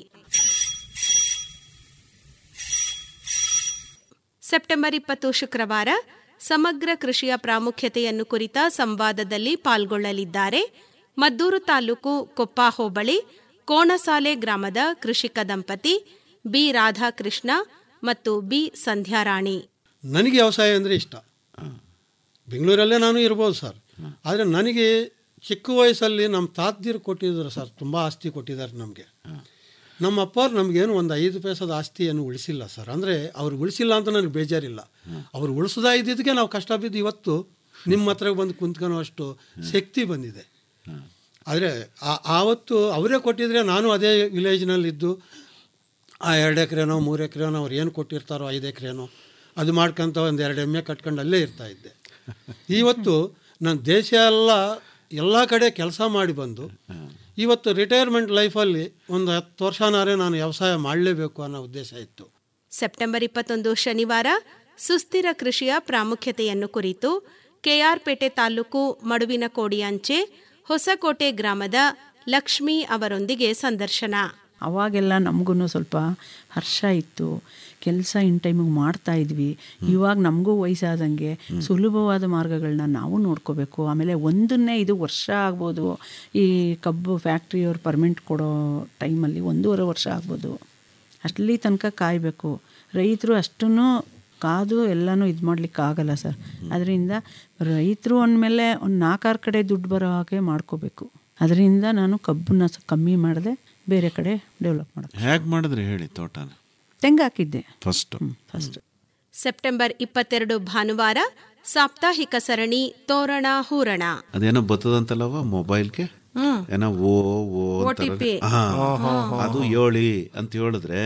[SPEAKER 3] ಸೆಪ್ಟೆಂಬರ್ ಇಪ್ಪತ್ತು ಶುಕ್ರವಾರ ಸಮಗ್ರ ಕೃಷಿಯ ಪ್ರಾಮುಖ್ಯತೆಯನ್ನು ಕುರಿತ ಸಂವಾದದಲ್ಲಿ ಪಾಲ್ಗೊಳ್ಳಲಿದ್ದಾರೆ ಮದ್ದೂರು ತಾಲೂಕು ಕೊಪ್ಪ ಹೋಬಳಿ ಕೋಣಸಾಲೆ ಗ್ರಾಮದ ಕೃಷಿಕ ದಂಪತಿ ಬಿ ರಾಧಾಕೃಷ್ಣ ಮತ್ತು ಬಿ ಸಂಧ್ಯಾರಾಣಿ
[SPEAKER 11] ನನಗೆ ವ್ಯವಸಾಯ ಅಂದರೆ ಇಷ್ಟ ಬೆಂಗಳೂರಲ್ಲೇ ನಾನು ಇರ್ಬೋದು ಸರ್ ಆದರೆ ನನಗೆ ಚಿಕ್ಕ ವಯಸ್ಸಲ್ಲಿ ನಮ್ಮ ತಾತದಿರು ಕೊಟ್ಟಿದ್ರು ಸರ್ ತುಂಬ ಆಸ್ತಿ ಕೊಟ್ಟಿದ್ದಾರೆ ನಮಗೆ ನಮ್ಮ ಅಪ್ಪವ್ರು ನಮಗೇನು ಒಂದು ಐದು ಪೈಸದ ಆಸ್ತಿಯನ್ನು ಉಳಿಸಿಲ್ಲ ಸರ್ ಅಂದರೆ ಅವ್ರು ಉಳಿಸಿಲ್ಲ ಅಂತ ನನಗೆ ಬೇಜಾರಿಲ್ಲ ಅವ್ರು ಉಳಿಸೋದಾ ಇದ್ದಿದ್ದಕ್ಕೆ ನಾವು ಕಷ್ಟ ಬಿದ್ದು ಇವತ್ತು ನಿಮ್ಮ ಹತ್ರ ಬಂದು ಕುಂತ್ಕೊಳ್ಳೋ ಅಷ್ಟು ಶಕ್ತಿ ಬಂದಿದೆ ಆದರೆ ಆವತ್ತು ಅವರೇ ಕೊಟ್ಟಿದ್ರೆ ನಾನು ಅದೇ ವಿಲೇಜ್ನಲ್ಲಿದ್ದು ಆ ಎರಡು ಎಕರೆನೋ ಮೂರು ಎಕರೆನೋ ಅವ್ರು ಏನು ಕೊಟ್ಟಿರ್ತಾರೋ ಐದು ಎಕರೆನೋ ಅದು ಮಾಡ್ಕೊಂತ ಒಂದು ಎರಡು ಎಮ್ಮೆ ಕಟ್ಕೊಂಡು ಅಲ್ಲೇ ಇರ್ತಾ ಇದ್ದೆ ಇವತ್ತು ನಾನು ದೇಶ ಎಲ್ಲ ಎಲ್ಲ ಕಡೆ ಕೆಲಸ ಮಾಡಿ ಬಂದು ಇವತ್ತು ರಿಟೈರ್ಮೆಂಟ್ ಲೈಫಲ್ಲಿ ಒಂದು ಹತ್ತು ವರ್ಷನಾರೇ ನಾನು ವ್ಯವಸಾಯ ಮಾಡಲೇಬೇಕು ಅನ್ನೋ ಉದ್ದೇಶ ಇತ್ತು
[SPEAKER 3] ಸೆಪ್ಟೆಂಬರ್ ಇಪ್ಪತ್ತೊಂದು ಶನಿವಾರ ಸುಸ್ಥಿರ ಕೃಷಿಯ ಪ್ರಾಮುಖ್ಯತೆಯನ್ನು ಕುರಿತು ಕೆಆರ್ಪೇಟೆ ತಾಲೂಕು ಮಡುವಿನ ಕೋಡಿ ಅಂಚೆ ಹೊಸಕೋಟೆ ಗ್ರಾಮದ ಲಕ್ಷ್ಮಿ ಅವರೊಂದಿಗೆ ಸಂದರ್ಶನ
[SPEAKER 12] ಅವಾಗೆಲ್ಲ ನಮಗೂ ಸ್ವಲ್ಪ ಹರ್ಷ ಇತ್ತು ಕೆಲಸ ಇನ್ ಟೈಮಿಗೆ ಮಾಡ್ತಾ ಇದ್ವಿ ಇವಾಗ ನಮಗೂ ವಯಸ್ಸಾದಂಗೆ ಸುಲಭವಾದ ಮಾರ್ಗಗಳನ್ನ ನಾವು ನೋಡ್ಕೋಬೇಕು ಆಮೇಲೆ ಒಂದನ್ನೇ ಇದು ವರ್ಷ ಆಗ್ಬೋದು ಈ ಕಬ್ಬು ಫ್ಯಾಕ್ಟ್ರಿಯವ್ರು ಪರ್ಮಿಟ್ ಕೊಡೋ ಟೈಮಲ್ಲಿ ಒಂದೂವರೆ ವರ್ಷ ಆಗ್ಬೋದು ಅಷ್ಟಲ್ಲಿ ತನಕ ಕಾಯಬೇಕು ರೈತರು ಅಷ್ಟನ್ನು ಕಾದು ಎಲ್ಲನೂ ಇದು ಮಾಡ್ಲಿಕ್ಕೆ ಆಗಲ್ಲ ಸರ್ ಅದರಿಂದ ರೈತರು ಅಂದಮೇಲೆ ಒಂದು ನಾಲ್ಕಾರು ಕಡೆ ದುಡ್ಡು ಬರೋ ಹಾಗೆ ಮಾಡ್ಕೋಬೇಕು ಅದರಿಂದ ನಾನು ಕಬ್ಬನ್ನ ಕಮ್ಮಿ ಮಾಡಿದೆ ಬೇರೆ ಕಡೆ ಡೆವಲಪ್ ಮಾಡೋದು
[SPEAKER 8] ಹೇಗೆ ಮಾಡಿದ್ರಿ ಹೇಳಿ ತೋಟನ
[SPEAKER 12] ತೆಂಗು ಹಾಕಿದ್ದೆ
[SPEAKER 8] ಫಸ್ಟ್
[SPEAKER 12] ಫಸ್ಟ್
[SPEAKER 3] ಸೆಪ್ಟೆಂಬರ್ ಇಪ್ಪತ್ತೆರಡು ಭಾನುವಾರ ಸಾಪ್ತಾಹಿಕ ಸರಣಿ ತೋರಣ ಹೂರಣ
[SPEAKER 8] ಅದೇನೋ ಬರ್ತದಂತಲ್ಲವ ಮೊಬೈಲ್ಗೆ ಏನೋ ಓ ಓ ಅಂತಾರಲ್ಲ.
[SPEAKER 3] OTP.
[SPEAKER 8] ಹಾ. ಅದು ಹೇಳಿ ಅಂತ ಹೇಳಿದ್ರೆ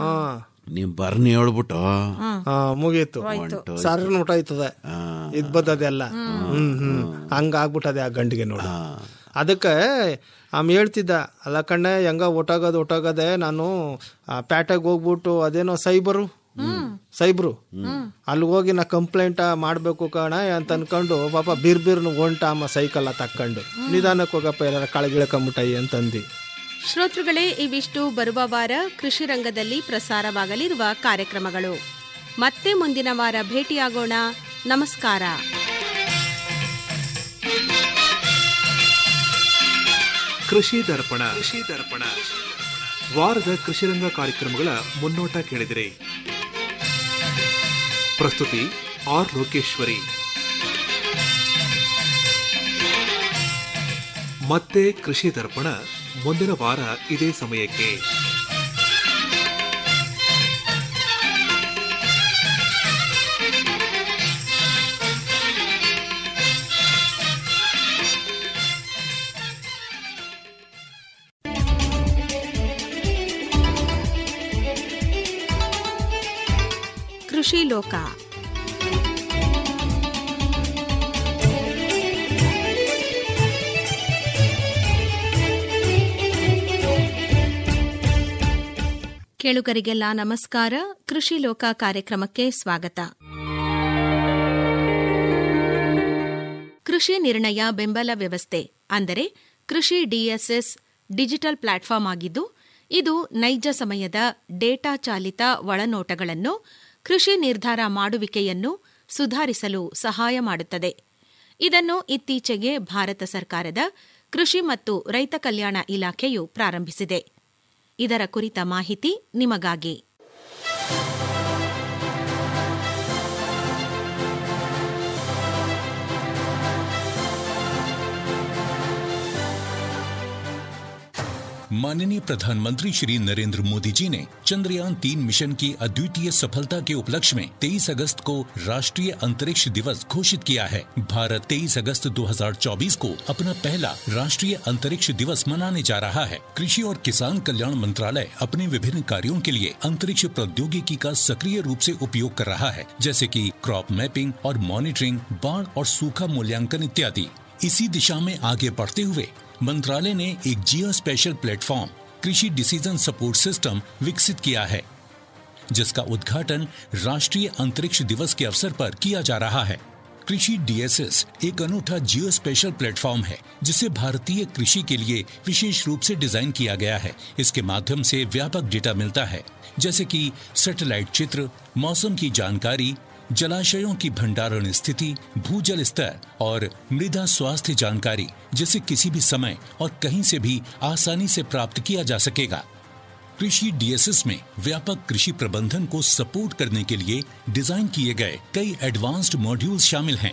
[SPEAKER 8] ನೀವ್ ಬರ್ನಿ ಹೇಳ್ಬಿಟ್ಟು
[SPEAKER 7] ಹಾ ಮುಗೀತು ಸರ್ ಹೊಟ್ಟೋಯ್ತದೆ ಇದ್ ಬದ್ದದೆಲ್ಲ ಹ್ಮ್ ಹ್ಮ್ ಹಂಗ ಆಗ್ಬಿಟ್ಟದೆ ಆ ಗಂಡಿಗೆ ನೋಡಿ ಅದಕ್ಕೆ ಆಮ್ ಹೇಳ್ತಿದ್ದ ಅಲ್ಲ ಕಣ್ಣೆ ಹೆಂಗ ಒಟ್ಟಾಗೋದು ಒಟ್ಟಾಗದೆ ನಾನು ಆ ಪ್ಯಾಟೆಗೆ ಹೋಗ್ಬಿಟ್ಟು ಅದೇನೋ ಸೈಬರು ಸೈಬ್ರು ಅಲ್ಲಿ ಹೋಗಿ ನಾ ಕಂಪ್ಲೇಂಟ್ ಮಾಡ್ಬೇಕು ಕಣ ಅಂತ ಅನ್ಕೊಂಡು ಪಾಪ ಬಿರ್ ಬಿರ್ನು ಹೊಂಟ ಅಮ್ಮ ಸೈಕಲ್ ತಕ್ಕೊಂಡು ನಿಧಾನಕ್ಕೆ ಹೋಗಪ್ಪ ಎಲ್ಲಾರ ಕಳಗಿಳಕೊಂಬಿಟ್ಟೈ ಅಂತಂದು
[SPEAKER 3] ಶ್ರೋತೃಗಳೇ ಇವಿಷ್ಟು ಬರುವ ವಾರ ಕೃಷಿ ರಂಗದಲ್ಲಿ ಪ್ರಸಾರವಾಗಲಿರುವ ಕಾರ್ಯಕ್ರಮಗಳು ಮತ್ತೆ ಮುಂದಿನ ವಾರ ಭೇಟಿಯಾಗೋಣ ನಮಸ್ಕಾರ
[SPEAKER 6] ಕೃಷಿ ದರ್ಪಣ ಕೃಷಿ ದರ್ಪಣ ವಾರದ ಕೃಷಿರಂಗ ಕಾರ್ಯಕ್ರಮಗಳ ಮುನ್ನೋಟ ಕೇಳಿದಿರಿ ಪ್ರಸ್ತುತಿ ಆರ್ ಲೋಕೇಶ್ವರಿ ಮತ್ತೆ ಕೃಷಿ ದರ್ಪಣ ಮುಂದಿನ ವಾರ ಇದೇ ಸಮಯಕ್ಕೆ
[SPEAKER 3] ಕೃಷಿ ಲೋಕ ಕೇಳುಗರಿಗೆಲ್ಲ ನಮಸ್ಕಾರ ಕೃಷಿ ಲೋಕ ಕಾರ್ಯಕ್ರಮಕ್ಕೆ ಸ್ವಾಗತ ಕೃಷಿ ನಿರ್ಣಯ ಬೆಂಬಲ ವ್ಯವಸ್ಥೆ ಅಂದರೆ ಕೃಷಿ ಡಿಎಸ್ಎಸ್ ಡಿಜಿಟಲ್ ಪ್ಲಾಟ್ಫಾರ್ಮ್ ಆಗಿದ್ದು ಇದು ನೈಜ ಸಮಯದ ಡೇಟಾ ಚಾಲಿತ ಒಳನೋಟಗಳನ್ನು ಕೃಷಿ ನಿರ್ಧಾರ ಮಾಡುವಿಕೆಯನ್ನು ಸುಧಾರಿಸಲು ಸಹಾಯ ಮಾಡುತ್ತದೆ ಇದನ್ನು ಇತ್ತೀಚೆಗೆ ಭಾರತ ಸರ್ಕಾರದ ಕೃಷಿ ಮತ್ತು ರೈತ ಕಲ್ಯಾಣ ಇಲಾಖೆಯು ಪ್ರಾರಂಭಿಸಿದೆ ಇದರ ಕುರಿತ ಮಾಹಿತಿ ನಿಮಗಾಗಿ
[SPEAKER 13] माननीय प्रधानमंत्री श्री नरेंद्र मोदी जी ने चंद्रयान तीन मिशन की अद्वितीय सफलता के उपलक्ष्य में 23 अगस्त को राष्ट्रीय अंतरिक्ष दिवस घोषित किया है भारत 23 अगस्त 2024 को अपना पहला राष्ट्रीय अंतरिक्ष दिवस मनाने जा रहा है कृषि और किसान कल्याण मंत्रालय अपने विभिन्न कार्यों के लिए अंतरिक्ष प्रौद्योगिकी का सक्रिय रूप से उपयोग कर रहा है जैसे कि क्रॉप मैपिंग और मॉनिटरिंग बाढ़ और सूखा मूल्यांकन इत्यादि इसी दिशा में आगे बढ़ते हुए मंत्रालय ने एक जियो स्पेशल प्लेटफॉर्म कृषि डिसीजन सपोर्ट सिस्टम विकसित किया है जिसका उद्घाटन राष्ट्रीय अंतरिक्ष दिवस के अवसर पर किया जा रहा है कृषि डीएसएस एक अनूठा जियो स्पेशल प्लेटफॉर्म है जिसे भारतीय कृषि के लिए विशेष रूप से डिजाइन किया गया है इसके माध्यम से व्यापक डेटा मिलता है जैसे कि सैटेलाइट चित्र मौसम की जानकारी जलाशयों की भंडारण स्थिति भूजल स्तर और मृदा स्वास्थ्य जानकारी जिसे किसी भी समय और कहीं से भी आसानी से प्राप्त किया जा सकेगा कृषि डीएसएस में व्यापक कृषि प्रबंधन को सपोर्ट करने के लिए डिजाइन किए गए कई एडवांस्ड मॉड्यूल्स शामिल हैं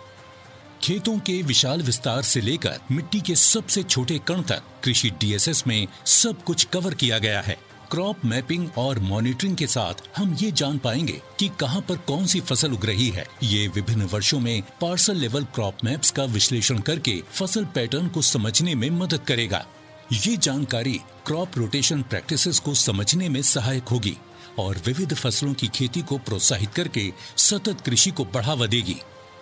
[SPEAKER 13] खेतों के विशाल विस्तार से लेकर मिट्टी के सबसे छोटे कण तक कृषि डीएसएस में सब कुछ कवर किया गया है क्रॉप मैपिंग और मॉनिटरिंग के साथ हम ये जान पाएंगे कि कहां पर कौन सी फसल उग रही है ये विभिन्न वर्षों में पार्सल लेवल क्रॉप मैप्स का विश्लेषण करके फसल पैटर्न को समझने में मदद करेगा ये जानकारी क्रॉप रोटेशन प्रैक्टिसेस को समझने में सहायक होगी और विविध फसलों की खेती को प्रोत्साहित करके सतत कृषि को बढ़ावा देगी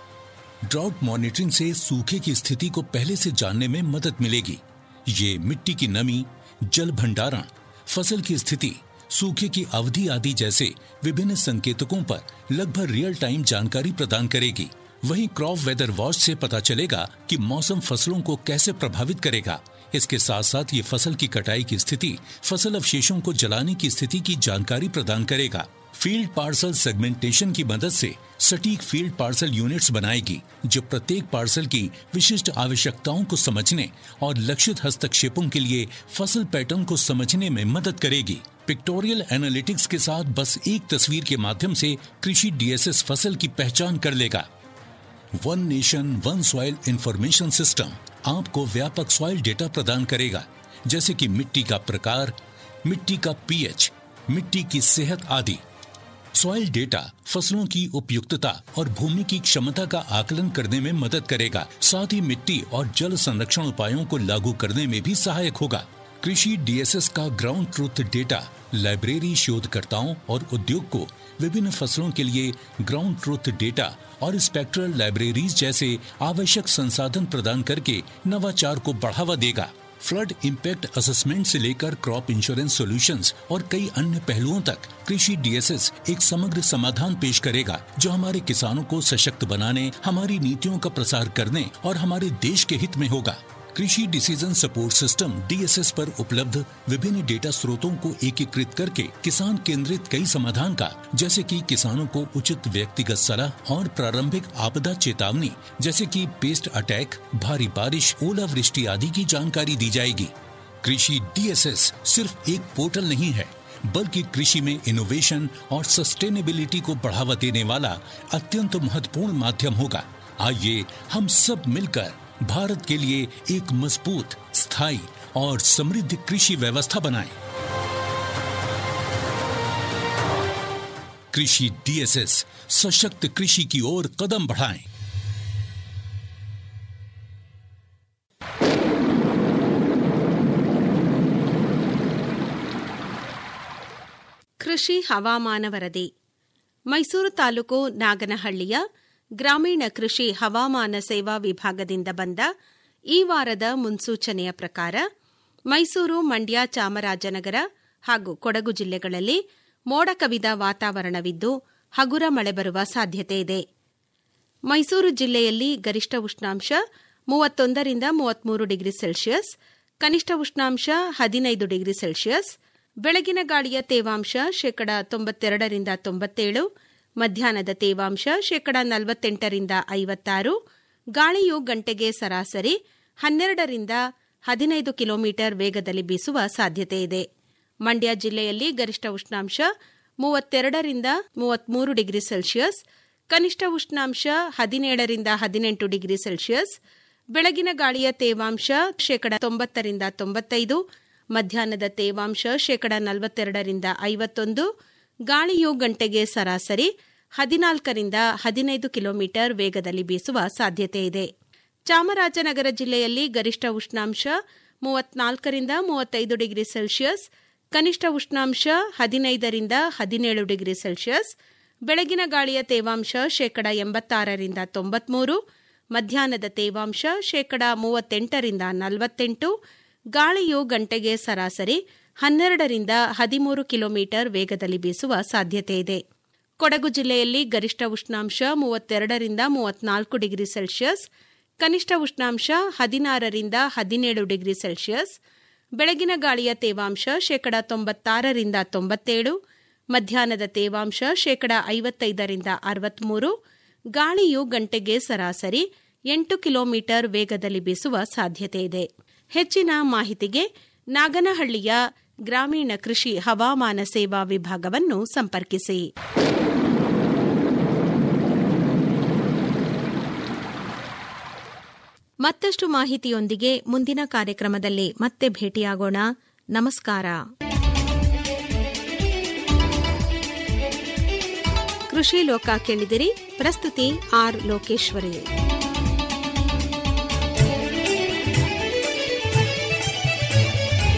[SPEAKER 13] ड्राउट मॉनिटरिंग से सूखे की स्थिति को पहले से जानने में मदद मिलेगी ये मिट्टी की नमी जल भंडारण फसल की स्थिति सूखे की अवधि आदि जैसे विभिन्न संकेतकों पर लगभग रियल टाइम जानकारी प्रदान करेगी वहीं क्रॉप वेदर वॉच से पता चलेगा कि मौसम फसलों को कैसे प्रभावित करेगा इसके साथ साथ ये फसल की कटाई की स्थिति फसल अवशेषों को जलाने की स्थिति की जानकारी प्रदान करेगा फील्ड पार्सल सेगमेंटेशन की मदद से सटीक फील्ड पार्सल यूनिट्स बनाएगी जो प्रत्येक पार्सल की विशिष्ट आवश्यकताओं को समझने और लक्षित हस्तक्षेपों के लिए फसल पैटर्न को समझने में मदद करेगी पिक्टोरियल एनालिटिक्स के साथ बस एक तस्वीर के माध्यम से कृषि डीएसएस फसल की पहचान कर लेगा one nation one soil information system आपको व्यापक सॉइल डेटा प्रदान करेगा जैसे कि मिट्टी का प्रकार मिट्टी का पीएच मिट्टी की सेहत आदि सॉइल डेटा फसलों की उपयुक्तता और भूमि की क्षमता का आकलन करने में मदद करेगा साथ ही मिट्टी और जल संरक्षण उपायों को लागू करने में भी सहायक होगा कृषि डीएसएस का ग्राउंड ट्रूथ डेटा लाइब्रेरी शोधकर्ताओं और उद्योग को विभिन्न फसलों के लिए ग्राउंड ट्रूथ डेटा और स्पेक्ट्रल लाइब्रेरीज जैसे आवश्यक संसाधन प्रदान करके नवाचार को बढ़ावा देगा फ्लड इम्पैक्ट असेसमेंट से लेकर क्रॉप इंश्योरेंस सॉल्यूशंस और कई अन्य पहलुओं तक कृषि डीएसएस एक समग्र समाधान पेश करेगा जो हमारे किसानों को सशक्त बनाने हमारी नीतियों का प्रसार करने और हमारे देश के हित में होगा कृषि डिसीजन सपोर्ट सिस्टम डीएसएस पर उपलब्ध विभिन्न डेटा स्रोतों को एकीकृत करके किसान केंद्रित कई समाधान का जैसे कि किसानों को उचित व्यक्तिगत सलाह और प्रारंभिक आपदा चेतावनी जैसे कि पेस्ट अटैक भारी बारिश ओलावृष्टि आदि की जानकारी दी जाएगी कृषि डीएसएस सिर्फ एक पोर्टल नहीं है बल्कि कृषि में इनोवेशन और सस्टेनेबिलिटी को बढ़ावा देने वाला अत्यंत महत्वपूर्ण माध्यम होगा आइए हम सब मिलकर भारत के लिए एक मजबूत स्थायी और समृद्ध कृषि व्यवस्था बनाएं। कृषि डीएसएस सशक्त कृषि की ओर कदम बढ़ाएं।
[SPEAKER 3] ಕೃಷಿ ಹವಾಮಾನ ವರದಿ ಮೈಸೂರು ತಾಲೂಕು ನಾಗನಹಳ್ಳಿಯ ಗ್ರಾಮೀಣ ಕೃಷಿ ಹವಾಮಾನ ಸೇವಾ ವಿಭಾಗದಿಂದ ಬಂದ ಈ ವಾರದ ಮುನ್ಸೂಚನೆಯ ಪ್ರಕಾರ ಮೈಸೂರು ಮಂಡ್ಯ ಚಾಮರಾಜನಗರ ಹಾಗೂ ಕೊಡಗು ಜಿಲ್ಲೆಗಳಲ್ಲಿ ಮೋಡ ಕವಿದ ವಾತಾವರಣವಿದ್ದು ಹಗುರ ಮಳೆ ಬರುವ ಸಾಧ್ಯತೆಯಿದೆ ಮೈಸೂರು ಜಿಲ್ಲೆಯಲ್ಲಿ ಗರಿಷ್ಠ ಉಷ್ಣಾಂಶ ಮೂವತ್ತೊಂದರಿಂದ ಮೂವತ್ಮೂರು ಡಿಗ್ರಿ ಸೆಲ್ಸಿಯಸ್ ಕನಿಷ್ಠ ಉಷ್ಣಾಂಶ ಹದಿನೈದು ಡಿಗ್ರಿ ಸೆಲ್ಸಿಯಸ್ ಬೆಳಗಿನ ಗಾಳಿಯ ತೇವಾಂಶ ಶೇಕಡ ತೊಂಬತ್ತೆರಡರಿಂದ ತೊಂಬತ್ತೇಳು ಮಧ್ಯಾಹ್ನದ ತೇವಾಂಶ ಶೇಕಡ ನಲವತ್ತೆಂಟರಿಂದ ಐವತ್ತಾರು ಗಾಳಿಯು ಗಂಟೆಗೆ ಸರಾಸರಿ ಹನ್ನೆರಡರಿಂದ ಹದಿನೈದು ಕಿಲೋಮೀಟರ್ ವೇಗದಲ್ಲಿ ಬೀಸುವ ಸಾಧ್ಯತೆಯಿದೆ ಮಂಡ್ಯ ಜಿಲ್ಲೆಯಲ್ಲಿ ಗರಿಷ್ಠ ಉಷ್ಣಾಂಶ ಮೂವತ್ತೆರಡರಿಂದ ಮೂವತ್ಮೂರು ಡಿಗ್ರಿ ಸೆಲ್ಸಿಯಸ್ ಕನಿಷ್ಠ ಉಷ್ಣಾಂಶ ಹದಿನೇಳರಿಂದ ಹದಿನೆಂಟು ಡಿಗ್ರಿ ಸೆಲ್ಸಿಯಸ್ ಬೆಳಗಿನ ಗಾಳಿಯ ತೇವಾಂಶ ಶೇಕಡ ತೊಂಬತ್ತರಿಂದ ತೊಂಬತ್ತೈದು ಮಧ್ಯಾಹ್ನದ ತೇವಾಂಶ ಶೇಕಡ ನಲವತ್ತೆರಡರಿಂದ ಐವತ್ತೊಂದು ಗಾಳಿಯು ಗಂಟೆಗೆ ಸರಾಸರಿ ಹದಿನಾಲ್ಕರಿಂದ ಹದಿನೈದು ಕಿಲೋಮೀಟರ್ ವೇಗದಲ್ಲಿ ಬೀಸುವ ಸಾಧ್ಯತೆ ಇದೆ ಚಾಮರಾಜನಗರ ಜಿಲ್ಲೆಯಲ್ಲಿ ಗರಿಷ್ಠ ಉಷ್ಣಾಂಶ ಮೂವತ್ನಾಲ್ಕರಿಂದ ಮೂವತ್ತೈದು ಡಿಗ್ರಿ ಸೆಲ್ಸಿಯಸ್ ಕನಿಷ್ಠ ಉಷ್ಣಾಂಶ ಹದಿನೈದರಿಂದ ಹದಿನೇಳು ಡಿಗ್ರಿ ಸೆಲ್ಸಿಯಸ್ ಬೆಳಗಿನ ಗಾಳಿಯ ತೇವಾಂಶ ಶೇಕಡ ಎಂಬತ್ತಾರರಿಂದ ತೊಂಬತ್ಮೂರು ಮಧ್ಯಾಹ್ನದ ತೇವಾಂಶ ಶೇಕಡ ಮೂವತ್ತೆಂಟರಿಂದ ನಲವತ್ತೆಂಟು ಗಾಳಿಯು ಗಂಟೆಗೆ ಸರಾಸರಿ ಹನ್ನೆರಡರಿಂದ ಹದಿಮೂರು ಕಿಲೋಮೀಟರ್ ವೇಗದಲ್ಲಿ ಬೀಸುವ ಸಾಧ್ಯತೆ ಇದೆ ಕೊಡಗು ಜಿಲ್ಲೆಯಲ್ಲಿ ಗರಿಷ್ಠ ಉಷ್ಣಾಂಶ ಮೂವತ್ತೆರಡರಿಂದ ಮೂವತ್ನಾಲ್ಕು ಡಿಗ್ರಿ ಸೆಲ್ಸಿಯಸ್ ಕನಿಷ್ಠ ಉಷ್ಣಾಂಶ ಹದಿನಾರರಿಂದ ಹದಿನೇಳು ಡಿಗ್ರಿ ಸೆಲ್ಸಿಯಸ್ ಬೆಳಗಿನ ಗಾಳಿಯ ತೇವಾಂಶ ಶೇಕಡ ತೊಂಬತ್ತಾರರಿಂದ ತೊಂಬತ್ತೇಳು ಮಧ್ಯಾಹ್ನದ ತೇವಾಂಶ ಶೇಕಡ ಐವತ್ತೈದರಿಂದ ಅರವತ್ಮೂರು ಗಾಳಿಯು ಗಂಟೆಗೆ ಸರಾಸರಿ ಎಂಟು ಕಿಲೋಮೀಟರ್ ವೇಗದಲ್ಲಿ ಬೀಸುವ ಸಾಧ್ಯತೆ ಇದೆ ಹೆಚ್ಚಿನ ಮಾಹಿತಿಗೆ ನಾಗನಹಳ್ಳಿಯ ಗ್ರಾಮೀಣ ಕೃಷಿ ಹವಾಮಾನ ಸೇವಾ ವಿಭಾಗವನ್ನು ಸಂಪರ್ಕಿಸಿ ಮತ್ತಷ್ಟು ಮಾಹಿತಿಯೊಂದಿಗೆ ಮುಂದಿನ ಕಾರ್ಯಕ್ರಮದಲ್ಲಿ ಮತ್ತೆ ಭೇಟಿಯಾಗೋಣ ನಮಸ್ಕಾರ ಕೃಷಿ ಲೋಕ ಕೇಳಿದಿರಿ ಪ್ರಸ್ತುತಿ ಆರ್ ಲೋಕೇಶ್ವರಿ